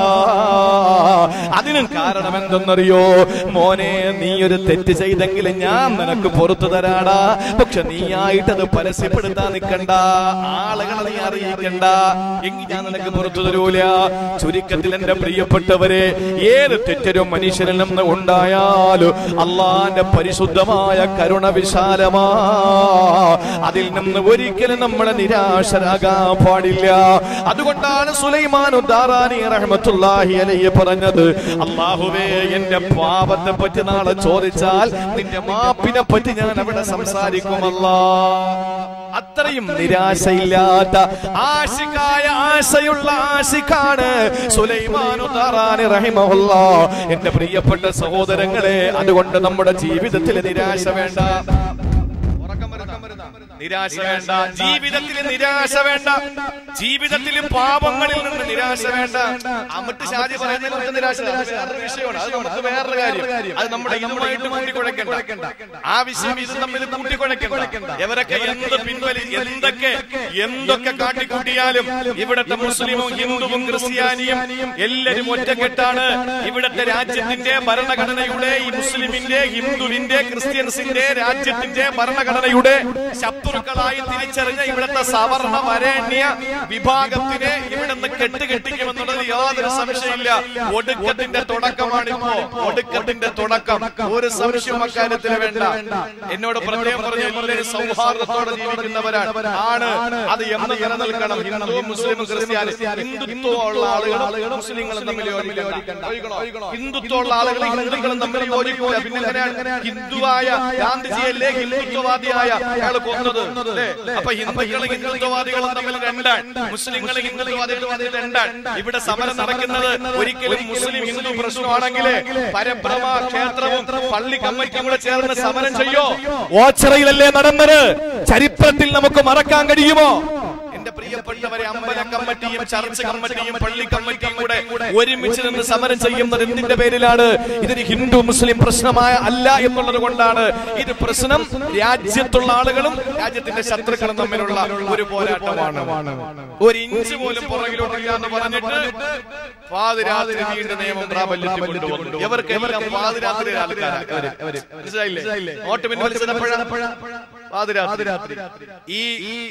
അതിനും കാരണം എന്തെന്നറിയോ മോനെ നീ ഒരു തെറ്റ് ചെയ്തെങ്കിൽ ഞാൻ നിനക്ക് പുറത്തു തരാടാ പക്ഷെ നീയായിട്ട് അത് പരസ്യപ്പെടുത്താൻ നിൽക്കണ്ട ആളുകളെ നീ അറിയിക്കണ്ട എങ്കിൽ ഞാൻ നിനക്ക് പുറത്തു തരൂല ചുരുക്കത്തിൽ എന്റെ പ്രിയപ്പെട്ടവരെ ഏത് തെറ്റരും മനുഷ്യരിൽ നിന്ന് ഉണ്ടായാലും അള്ളാന്റെ പരിശുദ്ധമായ കരുണ വിശാലമാ അതിൽ നിന്ന് ഒരിക്കലും നമ്മളെ നിരാശരാകാൻ പാടില്ല അതുകൊണ്ടാണ് സുലൈമാൻ ഉദ്ദാറാനി റഹ്മത്തുള്ളാഹി അലൈഹി പറഞ്ഞത് അള്ളാഹുവേ എന്റെ പാപത്തെ പറ്റി നാളെ ചോദിച്ചാൽ നിന്റെ മാപ്പിനെ പറ്റി ഞാൻ അവിടെ സംസാരിക്കുമല്ല അത്രയും നിരാശയില്ലാത്ത ആശിക്കായ ആശയുള്ള ആശിക്കാണ് സുലൈമാനു താറാനി റഹിമഹുല്ല എന്റെ പ്രിയപ്പെട്ട സഹോദരങ്ങളെ അതുകൊണ്ട് നമ്മുടെ ജീവിതത്തിൽ നിരാശ വേണ്ട നിരാശ വേണ്ട ജീവിതത്തിൽ നിരാശ വേണ്ട ജീവിതത്തിൽ പാപങ്ങളിൽ നിന്ന് നിരാശ വേണ്ട അമിട്ട് ഷാജി പറയുന്നത് നമുക്ക് നിരാശ ഇല്ല. അത് വേറൊരു വിഷയമാണ് അത് നമുക്ക് വേറൊരു കാര്യം അത് നമ്മുടെ ഇതുമായിട്ട് കൂട്ടിക്കുഴക്കണ്ട ആ വിഷയം ഇത് തമ്മിൽ കൂട്ടിക്കുഴക്കണ്ട ഇവരൊക്കെ എന്ത് പിൻവലി എന്തൊക്കെ എന്തൊക്കെ കാട്ടിക്കൂട്ടിയാലും ഇവിടത്തെ മുസ്ലിമും ഹിന്ദുവും ക്രിസ്ത്യാനിയും എല്ലാരും ഒറ്റക്കെട്ടാണ് ഇവിടത്തെ രാജ്യത്തിന്റെ ഭരണഘടനയുടെ ഈ മുസ്ലിമിന്റെ ഹിന്ദുവിന്റെ ക്രിസ്ത്യൻസിന്റെ രാജ്യത്തിന്റെ ഭരണഘടനയുടെ ശത്രുക്കളായി തിരിച്ചറിഞ്ഞ ഇവിടുത്തെ സവർണ വരേണ്യ വിഭാഗത്തിനെ ഇവിടുന്ന് കെട്ടുകെട്ടിക്കുമെന്നുള്ളത് യാതൊരു സംശയമില്ല ഒടുക്കത്തിന്റെ തുടക്കമാണിപ്പോ ഒടുക്കത്തിന്റെ തുടക്കം ഒരു സംശയവും അക്കാര്യത്തിൽ വേണ്ട എന്നോട് പ്രത്യേകം പറഞ്ഞ എല്ലാവരും സൗഹാർദ്ദത്തോടെ ജീവിക്കുന്നവരാണ് ആണ് അത് എന്ന് നിലനിൽക്കണം ഹിന്ദുവും മുസ്ലിമും ക്രിസ്ത്യാനി ഹിന്ദുത്വമുള്ള ആളുകളും മുസ്ലിങ്ങളും തമ്മിൽ യോജിക്കണ്ട. ഹിന്ദുത്വമുള്ള ആളുകൾ ഹിന്ദുക്കളും തമ്മിൽ യോജിക്കൂല പിന്നെ എങ്ങനെയാണ് ഹിന്ദുവായ ഗാന്ധിജിയല്ലേ ഹിന്ദുത്വവാദിയായ അയാൾ കൊന്നത് അല്ലേ? അപ്പൊ ഹിന്ദുക്കളും ഹിന്ദുത്വവാദികളും തമ്മിൽ രണ്ടാണ് മുസ്ലിങ്ങൾ ഹിന്ദുത്വവാദികളും തമ്മിൽ രണ്ടാണ് ഇവിടെ സമരം നടക്കുന്നത് ഒരിക്കലും മുസ്ലിം ഹിന്ദു പ്രശ്നമാണെങ്കിൽ പരബ്രഹ്മ ക്ഷേത്രവും പള്ളി കമ്മിറ്റിയും കൂടെ ചേർന്ന് സമരം ചെയ്യോ ഓച്ചറയിലല്ലേ നടന്നത് ചരിത്രത്തിൽ നമുക്ക് മറക്കാൻ കഴിയുമോ എന്റെ പ്രിയപ്പെട്ടവരെ അമ്പല കമ്മിറ്റിയും ചർച്ച് കമ്മിറ്റിയും പള്ളി കമ്മിറ്റിയും കൂടെ ഒരുമിച്ച് നിന്ന് സമരം ചെയ്യുന്നത് എന്തിന്റെ പേരിലാണ് ഇതൊരു ഹിന്ദു മുസ്ലിം പ്രശ്നമായ അല്ല എന്നുള്ളത് കൊണ്ടാണ് ഇത് പ്രശ്നം രാജ്യത്തുള്ള ആളുകളും രാജ്യത്തിന്റെ ശത്രുക്കളും തമ്മിലുള്ള ഒരു പോരാട്ടമാണ് ഒരു ഇഞ്ച് പോലും പുറകിലോട്ടില്ല എന്ന് പറഞ്ഞിട്ട് പാതിരാത്രി വീണ്ടും നിയമം പ്രാബല്യത്തിൽ കൊണ്ടുവന്നു ഇവർക്ക് എല്ലാം പാതിരാത്രി ആൾക്കാരാണ് ഇവര്. മനസ്സിലായില്ലേ വോട്ട് പിൻവലിച്ചപ്പോഴാണ് പാതിരാത്രി ഈ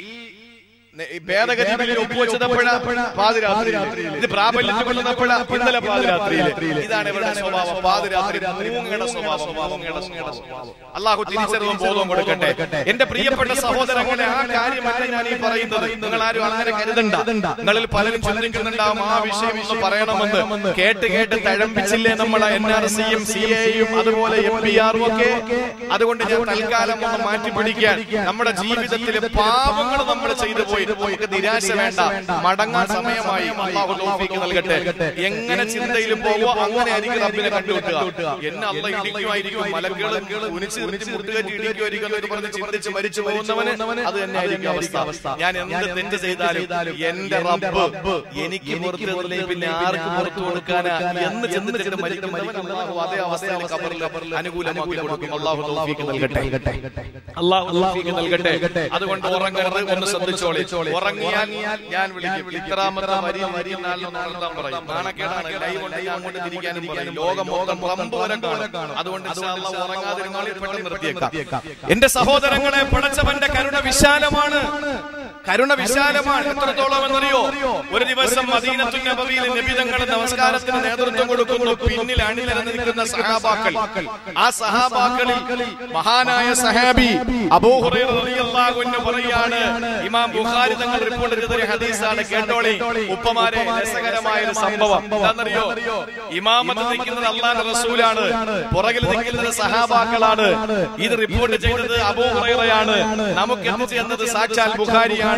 നെ- ഈ ഭേദഗതി ബില്ലിൽ ഒപ്പുവെച്ചതപ്പോഴാ പാതിരാത്രി ഇത് പ്രാബല്യത്തിൽ കൊള്ളുന്നപ്പോഴാ ഇന്നലെ പാതിരാത്രിയില് ഇതാണ് ഇവരുടെ സ്വഭാവം പാതിരാത്രി മൂങ്ങയുടെ സ്വഭാവം മൂങ്ങയുടെ സ്വഭാവം അള്ളാഹു തിരിച്ചറിവും ബോധവും കൊടുക്കട്ടെ എന്റെ പ്രിയപ്പെട്ട സഹോദരങ്ങളെ ആ കാര്യമല്ല ഞാൻ ഈ പറയുന്നത് നിങ്ങൾ ആരും അങ്ങനെ കരുതണ്ട നിങ്ങളിൽ പലരും ചിന്തിക്കുന്നുണ്ടാവും ആ വിഷയം ഒന്ന് പറയണമെന്ന് കേട്ട് കേട്ട് തഴമ്പിച്ചില്ലേ നമ്മൾ എൻ ആർ സിയും സി എയും അതുപോലെ എം പി ആറും ഒക്കെ അതുകൊണ്ട് ഞാൻ തൽക്കാലം ഒന്ന് മാറ്റി പിടിക്കാൻ നമ്മുടെ ജീവിതത്തിലെ പാപങ്ങൾ നമ്മൾ ചെയ്തു പോയി നമുക്ക് നിരാശ വേണ്ട മടങ്ങാൻ സമയമായി അള്ളാഹു തൗഫീക്ക് നൽകട്ടെ എങ്ങനെ ചിന്തയിലും പോവോ അങ്ങനെ ആയിരിക്കും റബ്ബിനെ കണ്ടുകിട്ടുക എന്നെ അല്ല ഇടിക്കുമായിരിക്കും മലക്കുകൾ കുനിച്ച് കുനിച്ച് മുട്ടുകറ്റി ഇടിക്കുമായിരിക്കും എന്നൊക്കെ പറഞ്ഞ് ചിന്തിച്ച് മരിച്ചു പോകുന്നവന് അത് തന്നെ ആയിരിക്കും അവസ്ഥ ഞാൻ എന്ത് തെറ്റ് ചെയ്താലും എന്റെ റബ്ബ് എനിക്ക് പുറത്തു തന്നില്ലേ പിന്നെ ആർക്ക് പുറത്തു കൊടുക്കാനാ എന്ന് ചിന്തിച്ചിട്ട് മരിക്കുന്നവൻ അള്ളാഹു അതേ അവസ്ഥയിൽ കബറിൽ അനുകൂലമാക്കി കൊടുക്കും അള്ളാഹു തൗഫീക്ക് നൽകട്ടെ അള്ളാഹു തൗഫീക്ക് നൽകട്ടെ അതുകൊണ്ട് ഉറങ്ങരുത് ഒന്ന് ശ്രദ്ധിച്ചോളി ഉറങ്ങിയാൽ ഞാൻ വിളിക്കും ഇത്രാമത്തെ വരി വരി നാലിൽ നടത്താൻ പറയും നാണക്കേടാണ് ലൈവ് ഉണ്ട് ഞാൻ അങ്ങോട്ട് തിരിക്കാനും പറയും ലോകം മൊത്തം റംബോരം കാണും അതുകൊണ്ട് ഇൻഷാ അല്ലാഹ് ഉറങ്ങാതിരുന്നാളിൽ പെട്ടെന്ന് നിർത്തിയേക്കാം എന്റെ സഹോദരങ്ങളെ പടച്ചവന്റെ കരുണ വിശാലമാണ് കരുണ വിശാലമാണ് എത്രത്തോളം എന്നറിയോ ഒരു ദിവസം മദീനത്തുൽ നബവിയിൽ നബിതങ്ങൾ നമസ്കാരത്തിന് നേതൃത്വം കൊടുക്കുന്നു പിന്നിൽ അണിനിരന്ന് നിൽക്കുന്ന സഹാബാക്കൾ ആ സഹാബാക്കളിൽ മഹാനായ സഹാബി അബൂ ഹുറൈറ റളിയല്ലാഹു അൻഹു പറയാണ് ഇമാം ബുഖാരി തങ്ങൾ റിപ്പോർട്ട് ചെയ്ത ഒരു ഹദീസാണ് കേട്ടോളി ഉപ്പമാരെ രസകരമായ ഒരു സംഭവം എന്താണെന്നറിയോ ഇമാമത്ത് നിൽക്കുന്നത് അള്ളാഹുവിന്റെ റസൂലാണ് പുറകിൽ നിൽക്കുന്നത് സഹാബാക്കളാണ് ഇത് റിപ്പോർട്ട് ചെയ്തത് അബൂ ഹുറൈറയാണ് നമുക്ക് എത്തിച്ചു തന്നത് സാക്ഷാൽ ബുഖാരിയാണ്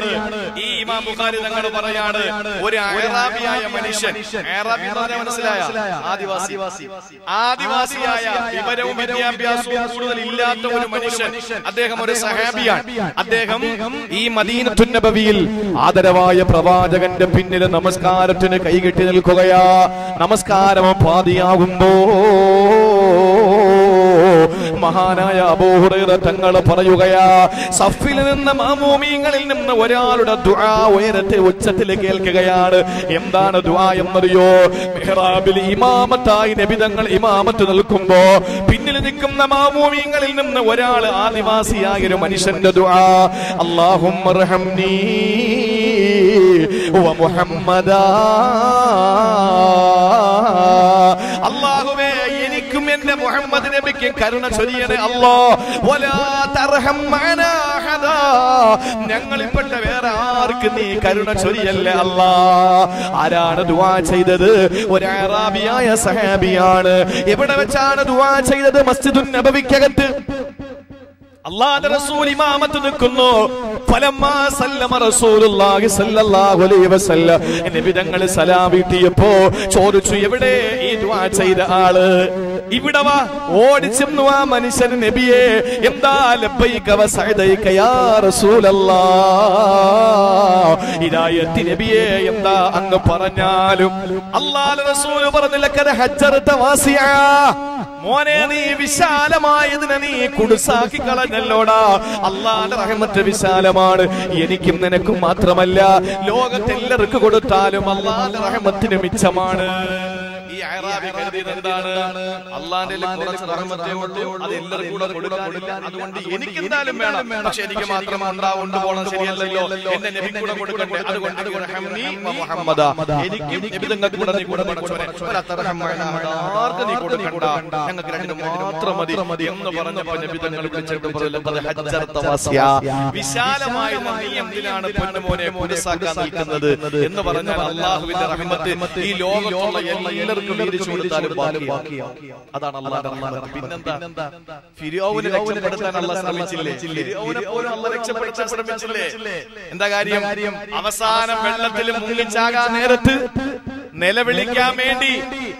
ഈ ഇമാം ബുഖാരി തങ്ങൾ പറയാണ് ഒരു അയറാബിയായ മനുഷ്യൻ അയറാബി എന്ന് പറഞ്ഞാൽ മനസ്സിലായ ആദിവാസി ആദിവാസിയായ വിവരവും വിദ്യാഭ്യാസവും കൂടുതൽ ഇല്ലാത്ത ഒരു മനുഷ്യൻ അദ്ദേഹം ഒരു സഹാബിയാണ് അദ്ദേഹം ഈ മദീനത്തുന്നബവിയിൽ ആദരവായ പ്രവാചകന്റെ പിന്നിൽ നമസ്കാരത്തിന് കൈകെട്ടി നിൽക്കുകയാ നമസ്കാരം പാതിയാകുമ്പോ മഹാനായ അബൂഹുറൈറ തങ്ങൾ പറയുകയാ സഫിൽ നിന്ന് മാമൂമീങ്ങളിൽ നിന്ന് ഒരാളുടെ ദുആ ഉയരത്തെ ഉച്ചത്തിൽ കേൾക്കുകയാണ് എന്താണ് ദുആ എന്നറിയോ മെഹ്റാബിൽ ഇമാമത്തായി നബിതങ്ങൾ ഇമാമത്ത് നിൽക്കുമ്പോ പിന്നിൽ നിൽക്കുന്ന മാമൂമീങ്ങളിൽ നിന്ന് ഒരാൾ ആദിവാസിയായ ഒരു മനുഷ്യന്റെ ദുആ അല്ലാഹുമ്മ റഹംനീ വ മുഹമ്മദാ അല്ലാഹുവേ എനിക്കും എന്റെ മുഹമ്മദ് നബിക്ക് കരുണ ചൊരിയണേ അല്ലോ വലാ തർഹം മഅനാ അഹദാ. ഞങ്ങളിൽപ്പെട്ട വേറെ ആർക്കും നീ കരുണ ചൊരിയല്ലേ അല്ലാ ആരാണ് ദുആ ചെയ്തത് ഒരു അറാബിയായ സഹാബിയാണ് എവിടെ വെച്ചാണ് ദുആ ചെയ്തത് മസ്ജിദുൻ നബവിക്കകത്ത് അള്ളാഹുവിന്റെ റസൂൽ ഇമാമത്ത് നിൽക്കുന്നു ഫലമ്മാ സല്ലമ റസൂലുള്ളാഹി സ്വല്ലല്ലാഹു അലൈഹി വസല്ലം നബി തങ്ങൾ സലാം വീട്ടിയപ്പോ ചോദിച്ചു എവിടെ ഈ ദുആ ചെയ്ത ആള് ഇവിടെ വാ ഓടിച്ചെന്നു ആ മനുഷ്യൻ നബിയെ എന്താ ലബ്ബൈക വസഅദൈക യാ റസൂലല്ലാഹ് ഹിദായത്ത് നബിയെ എന്താ അങ്ങ് പറഞ്ഞാലും അള്ളാഹുവിന്റെ റസൂൽ പറഞ്ഞു ലക്കദ ഹജ്ജറത വാസിയ മോനെ നീ വിശാലമായതിനെ നീ കുടുസാക്കി കളഞ്ഞല്ലോടാ അള്ളാന്റെ റഹ്മത്ത് വിശാലമാണ് എനിക്കും നിനക്കും മാത്രമല്ല ലോകത്തെല്ലാവർക്കും കൊടുത്താലും അള്ളാന്റെ റഹ്മത്തിന് മിച്ചമാണ് ഈ അയറാബി കരുതിയത് എന്താണ് അള്ളാന്റെ കുറച്ച് റഹ്മത്തേ ഉള്ളൂ അത് എല്ലാവർക്കും കൂടെ കൊടുക്കാനില്ല അതുകൊണ്ട് എനിക്ക് എന്തായാലും വേണം പക്ഷെ എനിക്ക് മാത്രം ഉണ്ടാ കൊണ്ടുപോകണം ശരിയല്ലല്ലോ എന്റെ നബി കൂടെ കൊടുക്കണ്ടേ അതുകൊണ്ട് അതുകൊണ്ട് ഹംനി വ മുഹമ്മദ എനിക്കും നബി തങ്ങൾക്ക് കൂടെ നീ കൂടെ പഠിച്ചോനെ വലാ തർഹം മഅനാ ആർക്കും നീ കൊടുക്കണ്ട ഞങ്ങൾക്ക് രണ്ടിനും മാത്രം മതി എന്ന് പറഞ്ഞപ്പോ നബി തങ്ങൾ വിളിച്ചിട്ട് പറഞ്ഞു "ലഖദ് ഹജ്ജർത വാസിയ." വിശാലമായ നീ എന്തിനാണ് പൊന്നുമോനെ പുനസാക്കാൻ നിൽക്കുന്നത് എന്ന് പറഞ്ഞാൽ അള്ളാഹുവിന്റെ റഹ്മത്ത് ഈ ലോകത്തുള്ള എല്ലാവർക്കും വീതിച്ചു കൊടുത്താലും ബാക്കിയാവും അതാണ് അള്ളാഹുന്റെ റഹ്മത്ത് പിന്നെന്താ ഫിരോവിനെ രക്ഷപ്പെടുത്താൻ അള്ളാഹ് ശ്രമിച്ചില്ലേ ഫിരോവിനെ പോലും അള്ളാഹ് രക്ഷപ്പെടുത്താൻ ശ്രമിച്ചില്ലേ എന്താ കാര്യം അവസാനം വെള്ളത്തിൽ മുങ്ങിച്ചാകാൻ നേരത്ത് നിലവിളിക്കാൻ വേണ്ടി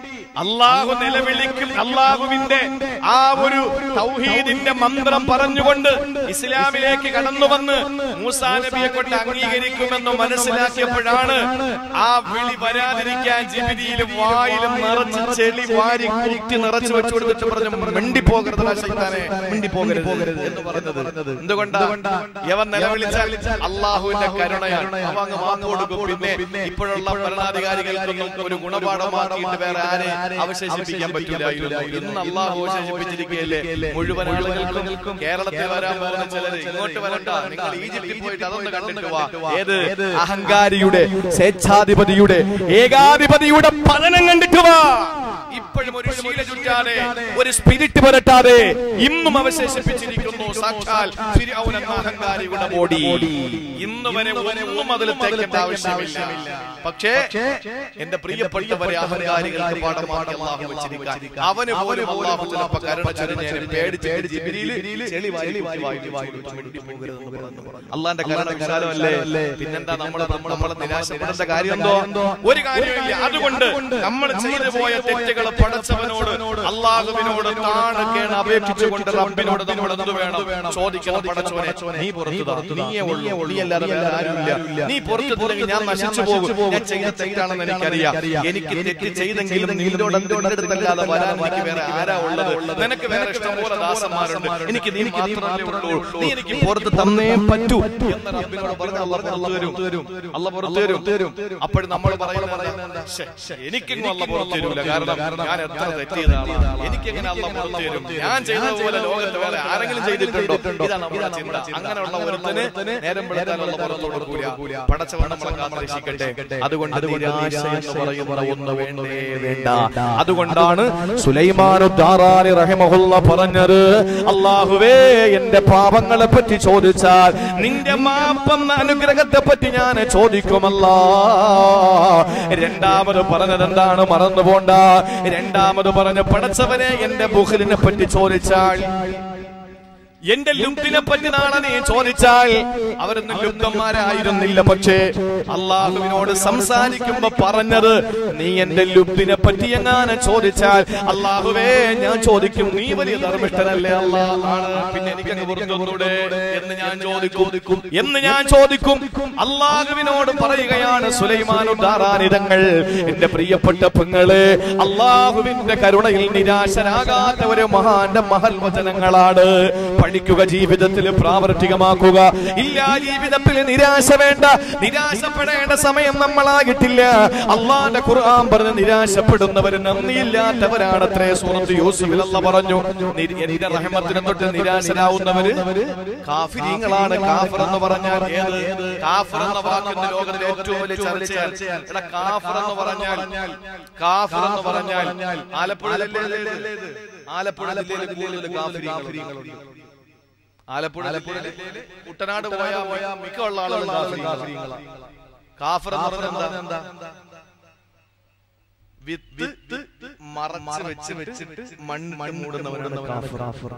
അള്ളാഹു നിലവിളിക്കും അള്ളാഹുവിന്റെ ആ ഒരു തൗഹീദിന്റെ മന്ത്രം പറഞ്ഞുകൊണ്ട് ഇസ്ലാമിലേക്ക് കടന്നു വന്ന് മൂസാ നബിയെ കൊണ്ട് അംഗീകരിക്കുമെന്ന് മനസ്സിലാക്കിയപ്പോഴാണ് ആ വിളി വരാതിരിക്കാൻ ജിബിരിയിലും വായിലും നിറച്ച് ചെളി വാരി കുത്തി നിറച്ചു വെച്ചു കൊടുത്തിട്ട് പറഞ്ഞു മിണ്ടി പോകരുത് ശൈത്താനെ മിണ്ടി പോകരുത് എന്ന് പറഞ്ഞത് എന്തുകൊണ്ടാ യവൻ നിലവിളിച്ചാൽ അള്ളാഹുവിന്റെ കരുണയാണ് അവ അങ്ങ് മാപ്പ് കൊടുക്കും പിന്നെ ഇപ്പോഴുള്ള ഭരണാധികാരികൾക്കൊന്നും ഒരു ഗുണപാഠമാക്കിയിട്ട് വേറെ ആരെ അവശേഷിപ്പിക്കാൻ പറ്റില്ലായിരുന്നു ഇന്ന് അള്ളാഹു അവശേഷിപ്പിച്ചിരിക്കുകയല്ലേ മുഴുവൻ ആളുകൾക്കും കേരളത്തിൽ വരാൻ പോകുന്ന ചിലര് ഇങ്ങോട്ട് വരണ്ട നിങ്ങൾ ഈജിപ്തിൽ പോയിട്ട് അതൊന്ന് കണ്ടിട്ട് വാ ഏത് അഹങ്കാരിയുടെ സ്വേച്ഛാധിപതിയുടെ ഏകാധിപതിയുടെ പതനം കണ്ടിട്ട് വാ ഇപ്പോഴും ഒരു ശീല ചുറ്റാതെ ഒരു സ്പിരിറ്റ് പുരട്ടാതെ ഇന്നും അവശേഷിപ്പിച്ചിരിക്കുന്നു സാക്ഷാൽ ഫിർഔൻ എന്ന അഹങ്കാരിയുടെ ബോഡി ഇന്ന് വരെ ഒന്നും അതിൽ തേക്കേണ്ട ആവശ്യമില്ല പക്ഷേ എന്റെ പ്രിയപ്പെട്ടവരെ അഹങ്കാരികൾക്ക് പാഠമാക്കി അള്ളാഹു വെച്ചിരിക്കാൻ അവന് പോലും അള്ളാഹു ചിലപ്പോ കരുണ ചൊരിഞ്ഞേനെ പേടിച്ച് ജിബിരിയില് ചെളി വാരി കുത്തി വായിച്ച് വായിച്ച് മിണ്ടി പോകരുതെന്ന് പറഞ്ഞു. അള്ളാന്റെ കരുണ വിശാലമല്ലേ പിന്നെന്താ നമ്മൾ നമ്മളെ നിരാശപ്പെടേണ്ട കാര്യം എന്തോ ഒരു കാര്യമില്ല അതുകൊണ്ട് നമ്മൾ ചെയ്തു പോയ തെറ്റുകൾ പടച്ചവനോട് അള്ളാഹുവിനോട് താണ് കേണ് അപേക്ഷിച്ചുകൊണ്ട് റബ്ബിനോട് നമ്മൾ എന്ത് വേണം ചോദിക്കണം പടച്ചവനെ നീ പുറത്തു താ. നീയേ ഉള്ളൂ നീ അല്ലാതെ വേറെ ആരുമില്ല നീ പുറത്തു തന്നെങ്കിൽ ഞാൻ നശിച്ചു പോകും ഞാൻ ചെയ്ത തെറ്റാണെന്ന് എനിക്കറിയാം എനിക്ക് തെറ്റ് ചെയ്തെങ്കിലും നിന്നോട് എന്തുകൊണ്ടല്ലാതെ വരാൻ എനിക്ക് വേറെ ആരാ ഉള്ളത് നിനക്ക് വേറെ ഇഷ്ടംപോലെ ദാസന്മാരുണ്ട് എനിക്ക് നീ മാത്രമല്ലേ ഉള്ളൂ നീ എനിക്ക് പുറത്ത് തന്നേ പറ്റൂ എന്ന് റബ്ബിനോട് പറഞ്ഞ് അള്ള പുറത്തു തരും അള്ള പുറത്തു തരും അപ്പോൾ നമ്മൾ പറയുന്നത് "ശ്ശെ, ശ്ശെ, എനിക്കെങ്ങും അള്ള പുറത്തു തരൂല കാരണം ഞാൻ എത്ര തെറ്റ് ചെയ്ത ആളാണ് എനിക്കെങ്ങനെ അള്ള പുറത്തു തരും ഞാൻ ചെയ്തതുപോലെ ലോകത്ത് വേറെ ആരെങ്കിലും ചെയ്തിട്ടുണ്ടോ ഇതാണ് നമ്മുടെ ചിന്ത അങ്ങനെയുള്ള ഒരുത്തന് നേരം വെളുത്താനുള്ള പുറത്തു കൊടുക്കൂല പടച്ചവൻ നമ്മളെ കാത്തിരക്ഷിക്കട്ടെ അതുകൊണ്ട് നിരാശ എന്ന് പറയുന്ന ഒന്ന് വേണ്ടേ വേണ്ട അതുകൊണ്ടാണ് സുലൈമാനു ദാറാനി റഹിമഹുള്ള പറഞ്ഞത് അള്ളാഹുവേ എന്റെ പാപങ്ങളെ പറ്റി ചോദിച്ചാൽ നിന്റെ മാപ്പെന്ന അനുഗ്രഹത്തെ പറ്റി ഞാൻ ചോദിക്കുമല്ല രണ്ടാമത് പറഞ്ഞത് എന്താണ് മറന്നു പോണ്ട രണ്ടാമത് പറഞ്ഞ പടച്ചവനെ എന്റെ ബുഹലിനെ പറ്റി ചോദിച്ചാൽ എന്റെ ലുബ്ധിനെ പറ്റി നാളെ നീ ചോദിച്ചാൽ അവരൊന്നും ലുബ്ധന്മാരായിരുന്നില്ല പക്ഷേ അള്ളാഹുവിനോട് സംസാരിക്കുമ്പോ പറഞ്ഞത് നീ എന്റെ ലുബ്ധിനെ പറ്റി എങ്ങാനും ചോദിച്ചാൽ അള്ളാഹുവേ ഞാൻ ചോദിക്കും നീ വലിയ ധർമ്മിഷ്ഠനല്ലേ അള്ളാഹാണ് പിന്നെ എനിക്ക് അങ്ങ് വെറുതെ എന്ന് ഞാൻ ചോദിക്കും എന്ന് ഞാൻ ചോദിക്കും അള്ളാഹുവിനോട് പറയുകയാണ് സുലൈമാനുദ്ധാരാനിതങ്ങൾ എന്റെ പ്രിയപ്പെട്ട പെങ്ങള് അള്ളാഹുവിന്റെ കരുണയിൽ നിരാശരാകാത്ത ഒരു മഹാന്റെ മഹൽ വചനങ്ങളാണ് പഠിക്കുക ജീവിതത്തിൽ പ്രാവർത്തികമാക്കുക ഇല്ല ജീവിതത്തിൽ നിരാശ വേണ്ട നിരാശപ്പെടേണ്ട സമയം നമ്മളാകിട്ടില്ല അള്ളാന്റെ ഖുർആൻ പറഞ്ഞ് നിരാശപ്പെടുന്നവർ നന്ദിയില്ലാത്തവരാണത്രേ സൂറത്ത് യൂസുഫിൽ അല്ല പറഞ്ഞു നി- എന്റെ റഹ്മത്തിനെ തൊട്ട് നിരാശരാവുന്നവര് കാഫിരീങ്ങളാണ് കാഫർ എന്ന് പറഞ്ഞാൽ ഏത് കാഫർ എന്ന വാക്കിന്റെ ലോകത്തിലെ ഏറ്റവും വലിയ ചർച്ചയാണ് എടാ കാഫർ എന്ന് പറഞ്ഞാൽ കാഫർ എന്ന് പറഞ്ഞാൽ ആലപ്പുഴ ജില്ലയിലെ ആലപ്പുഴ ജില്ലയിൽ കൂടുതൽ കാഫിരീങ്ങളുണ്ട് ആലപ്പുഴ ജില്ലയില് കുട്ടനാട് പോയ പോയ മിക്ക ഉള്ള ആളുകൾ കാഫിരീങ്ങളാണ് കാഫർ എന്ന് പറഞ്ഞാൽ എന്താ വിത്ത് മറച്ച് വെച്ച് വെച്ചിട്ട് മണ്ണ് മൂടുന്നവരാണ് കാഫർ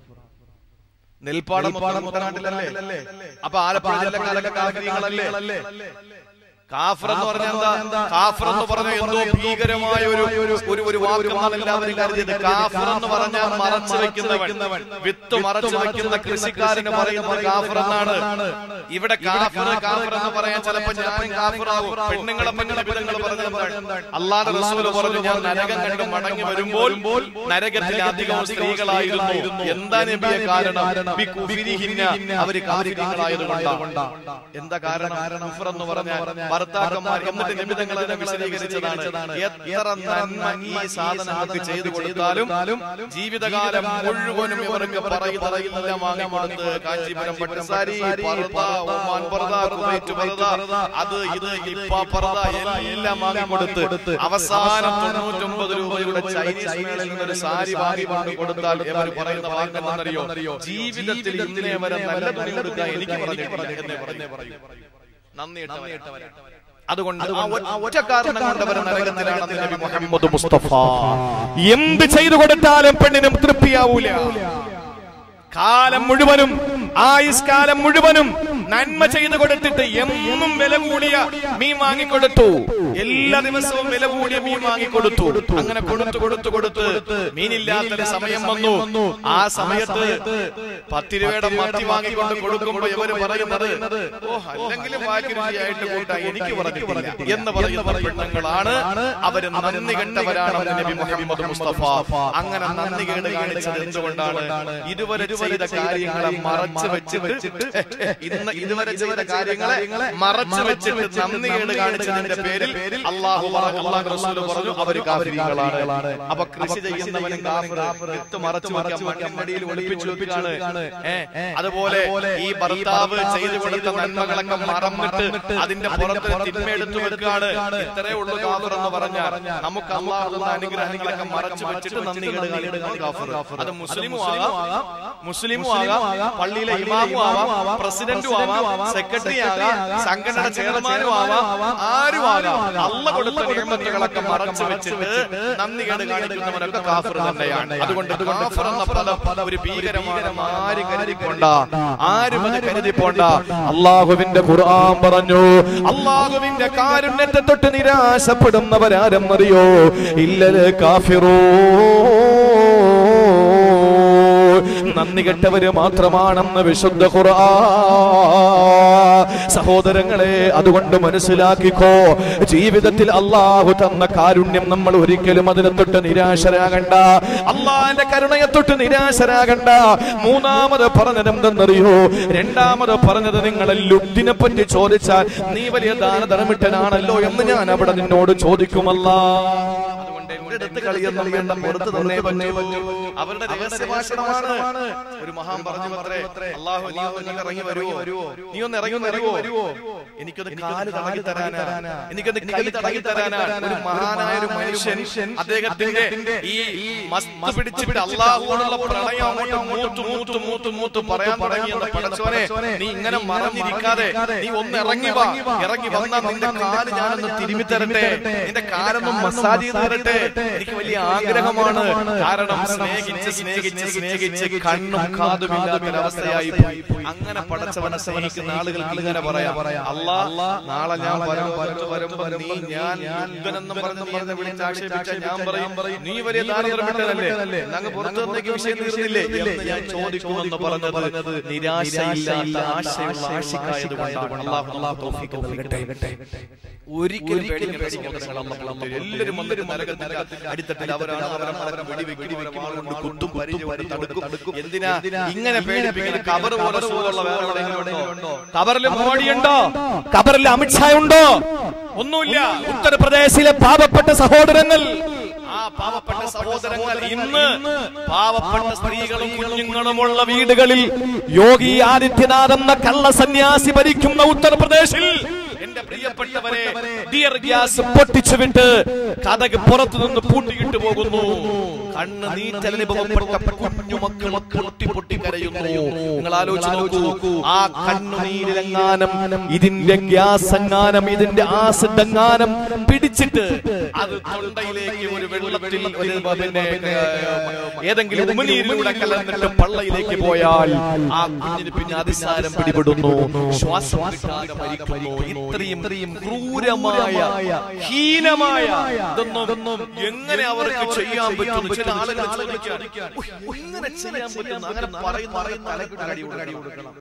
നെൽപ്പാടം മൊത്തം കുട്ടനാട്ടിലല്ലേ അപ്പൊ ആലപ്പുഴ ജില്ലക്കാരൊക്കെ കാഫിരീങ്ങളല്ലേ കാഫർ എന്ന് പറഞ്ഞാൽ എന്താ കാഫർ എന്ന് പറഞ്ഞ എന്തോ ഭീകരമായ ഒരു ഒരു ഒരു വാക്കെന്നാണ് എല്ലാവരും കരുതിയത് കാഫർ എന്ന് പറഞ്ഞാൽ മറച്ചു വെക്കുന്നവൻ വിത്ത് മറച്ചു വെക്കുന്ന കൃഷിക്കാരന് പറയുന്നത് കാഫർ എന്നാണ് ഇവിടെ കാഫർ കാഫർ എന്ന് പറയാൻ ചിലപ്പോ ഞാനും കാഫറാകും പെണ്ണുങ്ങളെ പെണ്ണുങ്ങളെ വിധങ്ങൾ പറഞ്ഞത് അള്ളാഹ് റസൂല് പറഞ്ഞു ഞാൻ നരകം കണ്ട് മടങ്ങി വരുമ്പോൾ നരകത്തിൽ അധികം സ്ത്രീകളായിരുന്നു എന്താ നബിയെ കാരണം ബി കുഫിരിഹിന്ന അവര് കാഫിരീങ്ങളായതുകൊണ്ടാണ് എന്താ കാരണം കുഫർ എന്ന് പറഞ്ഞാൽ ഭർത്താക്കന്മാർ എന്നിട്ട് നിമിതങ്ങൾ അതിനെ വിശദീകരിച്ചതാണ് എത്ര നന്മ ഈ സാധനങ്ങൾക്ക് ചെയ്തു കൊടുത്താലും ജീവിതകാലം മുഴുവനും ഇവർക്ക് പറയുന്നതെല്ലാം വാങ്ങിക്കൊടുത്ത് കാഞ്ചീപുരം പട്ടുസാരി പർദ്ദ, ഒമാൻ പർദ്ദ, കുവൈറ്റ് പർദ്ദ, അത് ഇത് ഇപ്പ പർദ്ദ എല്ലാം വാങ്ങിക്കൊടുത്ത് അവസാനം തൊണ്ണൂറ്റൊമ്പത് രൂപയുടെ ചൈനീസ് മേളിൽ നിന്നൊരു സാരി വാങ്ങിക്കൊണ്ട് കൊടുത്താൽ ഇവർ പറയുന്ന വാക്കെന്നറിയോ ജീവിതത്തിൽ ഇന്നേ വരെ നല്ല തുണി കൊടുക്കാൻ എനിക്ക് പറഞ്ഞിട്ടില്ല എന്നേ പറയൂ നന്ദിയിട്ടവരാ അതുകൊണ്ട് ആ ഒ- ആ ഒറ്റ കാരണം കൊണ്ട് അവർ നരകത്തിലാണെന്ന് നബി മുഹമ്മദ് മുസ്തഫ എന്ത് ചെയ്തു കൊടുത്താലും പെണ്ണിനും തൃപ്തിയാവൂല കാലം മുഴുവനും ആയുഷ്കാലം മുഴുവനും നന്മ ചെയ്തു കൊടുത്തിട്ട് എന്നും വില കൂടിയ മീൻ വാങ്ങിക്കൊടുത്തു എല്ലാ ദിവസവും വില കൂടിയ മീൻ വാങ്ങിക്കൊടുത്തു അങ്ങനെ കൊടുത്തു കൊടുത്തു കൊടുത്ത് മീനില്ലാത്തൊരു സമയം വന്നു ആ സമയത്ത് പത്ത് രൂപയുടെ മത്തി വാങ്ങിക്കൊണ്ട് കൊടുക്കുമ്പോൾ ഇവര് പറയുന്നത് ഓ അല്ലെങ്കിലും വാക്കിരുചിയായിട്ട് കൂട്ടാ എനിക്ക് പറഞ്ഞിട്ടില്ല എന്ന് പറയുന്ന പെണ്ണുങ്ങളാണ് അവര് നന്ദി കെട്ടവരാണ് നബി മുഹമ്മദ് മുസ്തഫ അങ്ങനെ നന്ദി കേട് കാണിച്ചത് എന്തുകൊണ്ടാണ് ഇതുവരെ ചെയ്ത കാര്യങ്ങളെ മറച്ചു വെച്ചിട്ട് ഇന്ന് ഇതുവരെ ചെയ്ത കാര്യങ്ങളെ മറച്ചു വെച്ചിട്ട് നന്ദി കേട് കാണിച്ചതിന്റെ പേരിൽ അള്ളാഹു പറഞ്ഞു അള്ളാഹു റസൂൽ പറഞ്ഞു അവര് കാഫിരീകളാണ് അപ്പൊ കൃഷി ചെയ്യുന്നവനും കാഫിർ വിത്ത് മറച്ചു വെക്കാൻ മണ്ണിനടിയിൽ ഒളിപ്പിച്ചു വെപ്പിച്ചാണ് ഏ, അതുപോലെ ഈ ഭർത്താവ് ചെയ്തു കൊടുത്ത നന്മകളൊക്കെ മറന്നിട്ട് അതിന്റെ പുറത്ത് തിന്മയെടുത്തു വെക്കാണ് ഇത്രേ ഉള്ളൂ കാഫർ എന്ന് പറഞ്ഞാൽ നമുക്ക് അള്ളാഹുന്ന അനുഗ്രഹങ്ങളൊക്കെ മറച്ചു വെച്ചിട്ട് നന്ദി കേട് കാണിക്കുന്ന കാഫർ അത് മുസ്ലിമും ആകാം മുസ്ലിമും ആകാം പള്ളിയിലെ ഇമാമും ആവാം പ്രസിഡന്റും ആവാം സെക്രട്ടറി ആകാം സംഘടന ചെയർമാനും ആവാം ആരും ആകാം അള്ള കൊടുത്ത നിയമത്തുകളൊക്കെ മറച്ചു വെച്ചിട്ട് നന്ദി കേട് കാണിക്കുന്നവനൊക്കെ കാഫർ തന്നെയാണ് അതുകൊണ്ട് കാഫർ എന്ന പദം ഒരു ഭീകരമാണ് ആരും കരുതിക്കൊണ്ട ആരും അത് കരുതിപ്പോണ്ട അള്ളാഹുവിന്റെ ഖുർആൻ പറഞ്ഞു അള്ളാഹുവിന്റെ കാരുണ്യത്തെ തൊട്ട് നിരാശപ്പെടുന്നവരാരെന്നറിയോ ഇല്ലല് കാഫിറോ നന്ദി കെട്ടവര് മാത്രമാണെന്ന് വിശുദ്ധ ഖുർആ സഹോദരങ്ങളെ അതുകൊണ്ട് മനസ്സിലാക്കിക്കോ ജീവിതത്തിൽ അള്ളാഹു തന്ന കാരുണ്യം നമ്മൾ ഒരിക്കലും അതിനെ തൊട്ട് നിരാശരാകണ്ട അള്ളാഹിന്റെ കരുണയെ തൊട്ട് നിരാശരാകണ്ട മൂന്നാമത് പറഞ്ഞത് എന്തെന്നറിയോ രണ്ടാമത് പറഞ്ഞത് നിങ്ങളെ ലുദ്ധിനെ പറ്റി ചോദിച്ചാൽ നീ വലിയ ദാനധർമ്മിട്ടനാണല്ലോ എന്ന് ഞാൻ അവിടെ നിന്നോട് ചോദിക്കുമല്ല അതുകൊണ്ട് എന്റെ അടുത്ത് കളിയൊന്നും വേണ്ട പുറത്ത് തന്നേ പറ്റൂ അവരുടെ രഹസ്യ ഭാഷണമാണ് ഒരു മഹാൻ പറഞ്ഞു അത്രേ അള്ളാഹു നീ ഒന്ന് ഇങ്ങ് ഇറങ്ങി വരുവോ നീ ഒന്ന് ഇറങ്ങി വരുവോ എനിക്കൊന്ന് കാല് തടകി തരാനാ എനിക്കൊന്ന് കൈ തടകി തരാനാ ഒരു മഹാനായ ഒരു മനുഷ്യൻ അദ്ദേഹത്തിന്റെ ഈ മസ്ത് പിടിച്ചിട്ട് അള്ളാഹുവോടുള്ള പ്രണയം അങ്ങോട്ട് മൂത്ത് മൂത്ത് മൂത്ത് മൂത്ത് പറയാൻ തുടങ്ങിയെന്ന് പടച്ചോനെ നീ ഇങ്ങനെ മറഞ്ഞിരിക്കാതെ നീ ഒന്ന് ഇറങ്ങി വാ ഇറങ്ങി വന്നാൽ നിന്റെ കാല് ഞാനൊന്ന് തിരുമ്മി തരട്ടെ നിന്റെ കാലൊന്ന് മസാജ് ചെയ്ത് തരട്ടെ എനിക്ക് വലിയ ആഗ്രഹമാണ് കാരണം സ്നേഹിക്കുന്ന സ്നേഹിച്ച് സ്നേഹിച്ച് സ്നേഹിച്ച് കണ്ണും കാതും ഇല്ലാത്തൊരവസ്ഥയായി പോയി അങ്ങനെ പടച്ചവനെ സ്നേഹിക്കുന്ന ആളുകൾക്ക് ഇങ്ങനെ പറയാം അല്ലാ നാളെ ഞാൻ വരുമ്പോ വരുമ്പോ നീ ഞാൻ യുദ്ധനെന്നും പറഞ്ഞ് പറഞ്ഞ് വിളിച്ച് ആക്ഷേപിച്ച ഞാൻ പറയും നീ വലിയ ദാരിദ്ര്യമിട്ടതല്ലേ അങ്ങ് പുറത്തു വന്നേക്ക് വിഷയം തീർന്നില്ലേ എന്ന് ഞാൻ ചോദിക്കുമെന്ന് പറഞ്ഞത് നിരാശയില്ലാത്ത ആശയുള്ള ആശിക്കായതുകൊണ്ടാണ് അള്ളാഹു അള്ളാഹു തൗഫീഖ് നൽകട്ടെ ഒരിക്കലും പേടിക്കേണ്ട സഹോദരങ്ങൾ അല്ലാഹു തരും. എല്ലാവരും വന്നിട്ട് നരകത്തിന്റെ അടിത്തട്ടിൽ അവരാണ് അവരെ അവരെ വെടി വെടി വെക്കുമ്പോൾ കുത്തും പരിചയം തടുക്കും എന്തിനാ ഇങ്ങനെ പേടിപ്പിക്കുന്നത് കബർ പോലെ സുഖമുള്ള വേറെ എവിടെയെങ്കിലും ഉണ്ടോ കബറിൽ മോഡിയുണ്ടോ കബറിൽ അമിത്ഷാ ഉണ്ടോ ഒന്നുമില്ല ഉത്തർപ്രദേശിലെ പാവപ്പെട്ട സഹോദരങ്ങൾ ആ പാവപ്പെട്ട സഹോദരങ്ങൾ ഇന്ന് പാവപ്പെട്ട സ്ത്രീകളും കുഞ്ഞുങ്ങളുമുള്ള വീടുകളിൽ യോഗി ആദിത്യനാഥ് എന്ന കള്ള സന്യാസി ഭരിക്കുന്ന ഉത്തർപ്രദേശിൽ എന്റെ പ്രിയപ്പെട്ടവരെ ഡിയർ ഗ്യാസ് പൊട്ടിച്ചുവിട്ട് കഥക് പുറത്തു നിന്ന് പൂട്ടിയിട്ട് പോകുന്നു കണ്ണ് നീറ്റലനുഭവപ്പെട്ട കുഞ്ഞുമക്കൾ പൊട്ടി പൊട്ടി കരയുന്നു നിങ്ങൾ ആലോചിച്ച് നോക്കൂ ആ കണ്ണുനീരിലെങ്ങാനം ഇതിന്റെ ഗ്യാസ് എങ്ങാനം ഇതിന്റെ ആസിഡ് എങ്ങാനം പിടിച്ചിട്ട് അത് തൊണ്ടയിലേക്ക് ഒരു വെള്ളത്തിൽ ഒരു പിന്നെ ഏതെങ്കിലും ഉമിനീരിലൂടെ കലർന്നിട്ട് പള്ളയിലേക്ക് പോയാൽ ആ കുഞ്ഞിന് പിന്നെ അതിസാരം പിടിപെടുന്നു ശ്വാസം കിട്ടാതെ മരിക്കുന്നു ഇത്രയും ഇത്രയും ക്രൂരമായ ഹീനമായ ഇതൊന്നും എങ്ങനെ അവർക്ക് ചെയ്യാൻ പറ്റുന്നു ചില ആളുകൾ ചോദിക്കാൻ "ഉയ്, എങ്ങനെ ചെയ്യാൻ പറ്റുന്നു അങ്ങനെ പറയുന്ന തലക്കിട്ട് അടി കൊടുക്കണം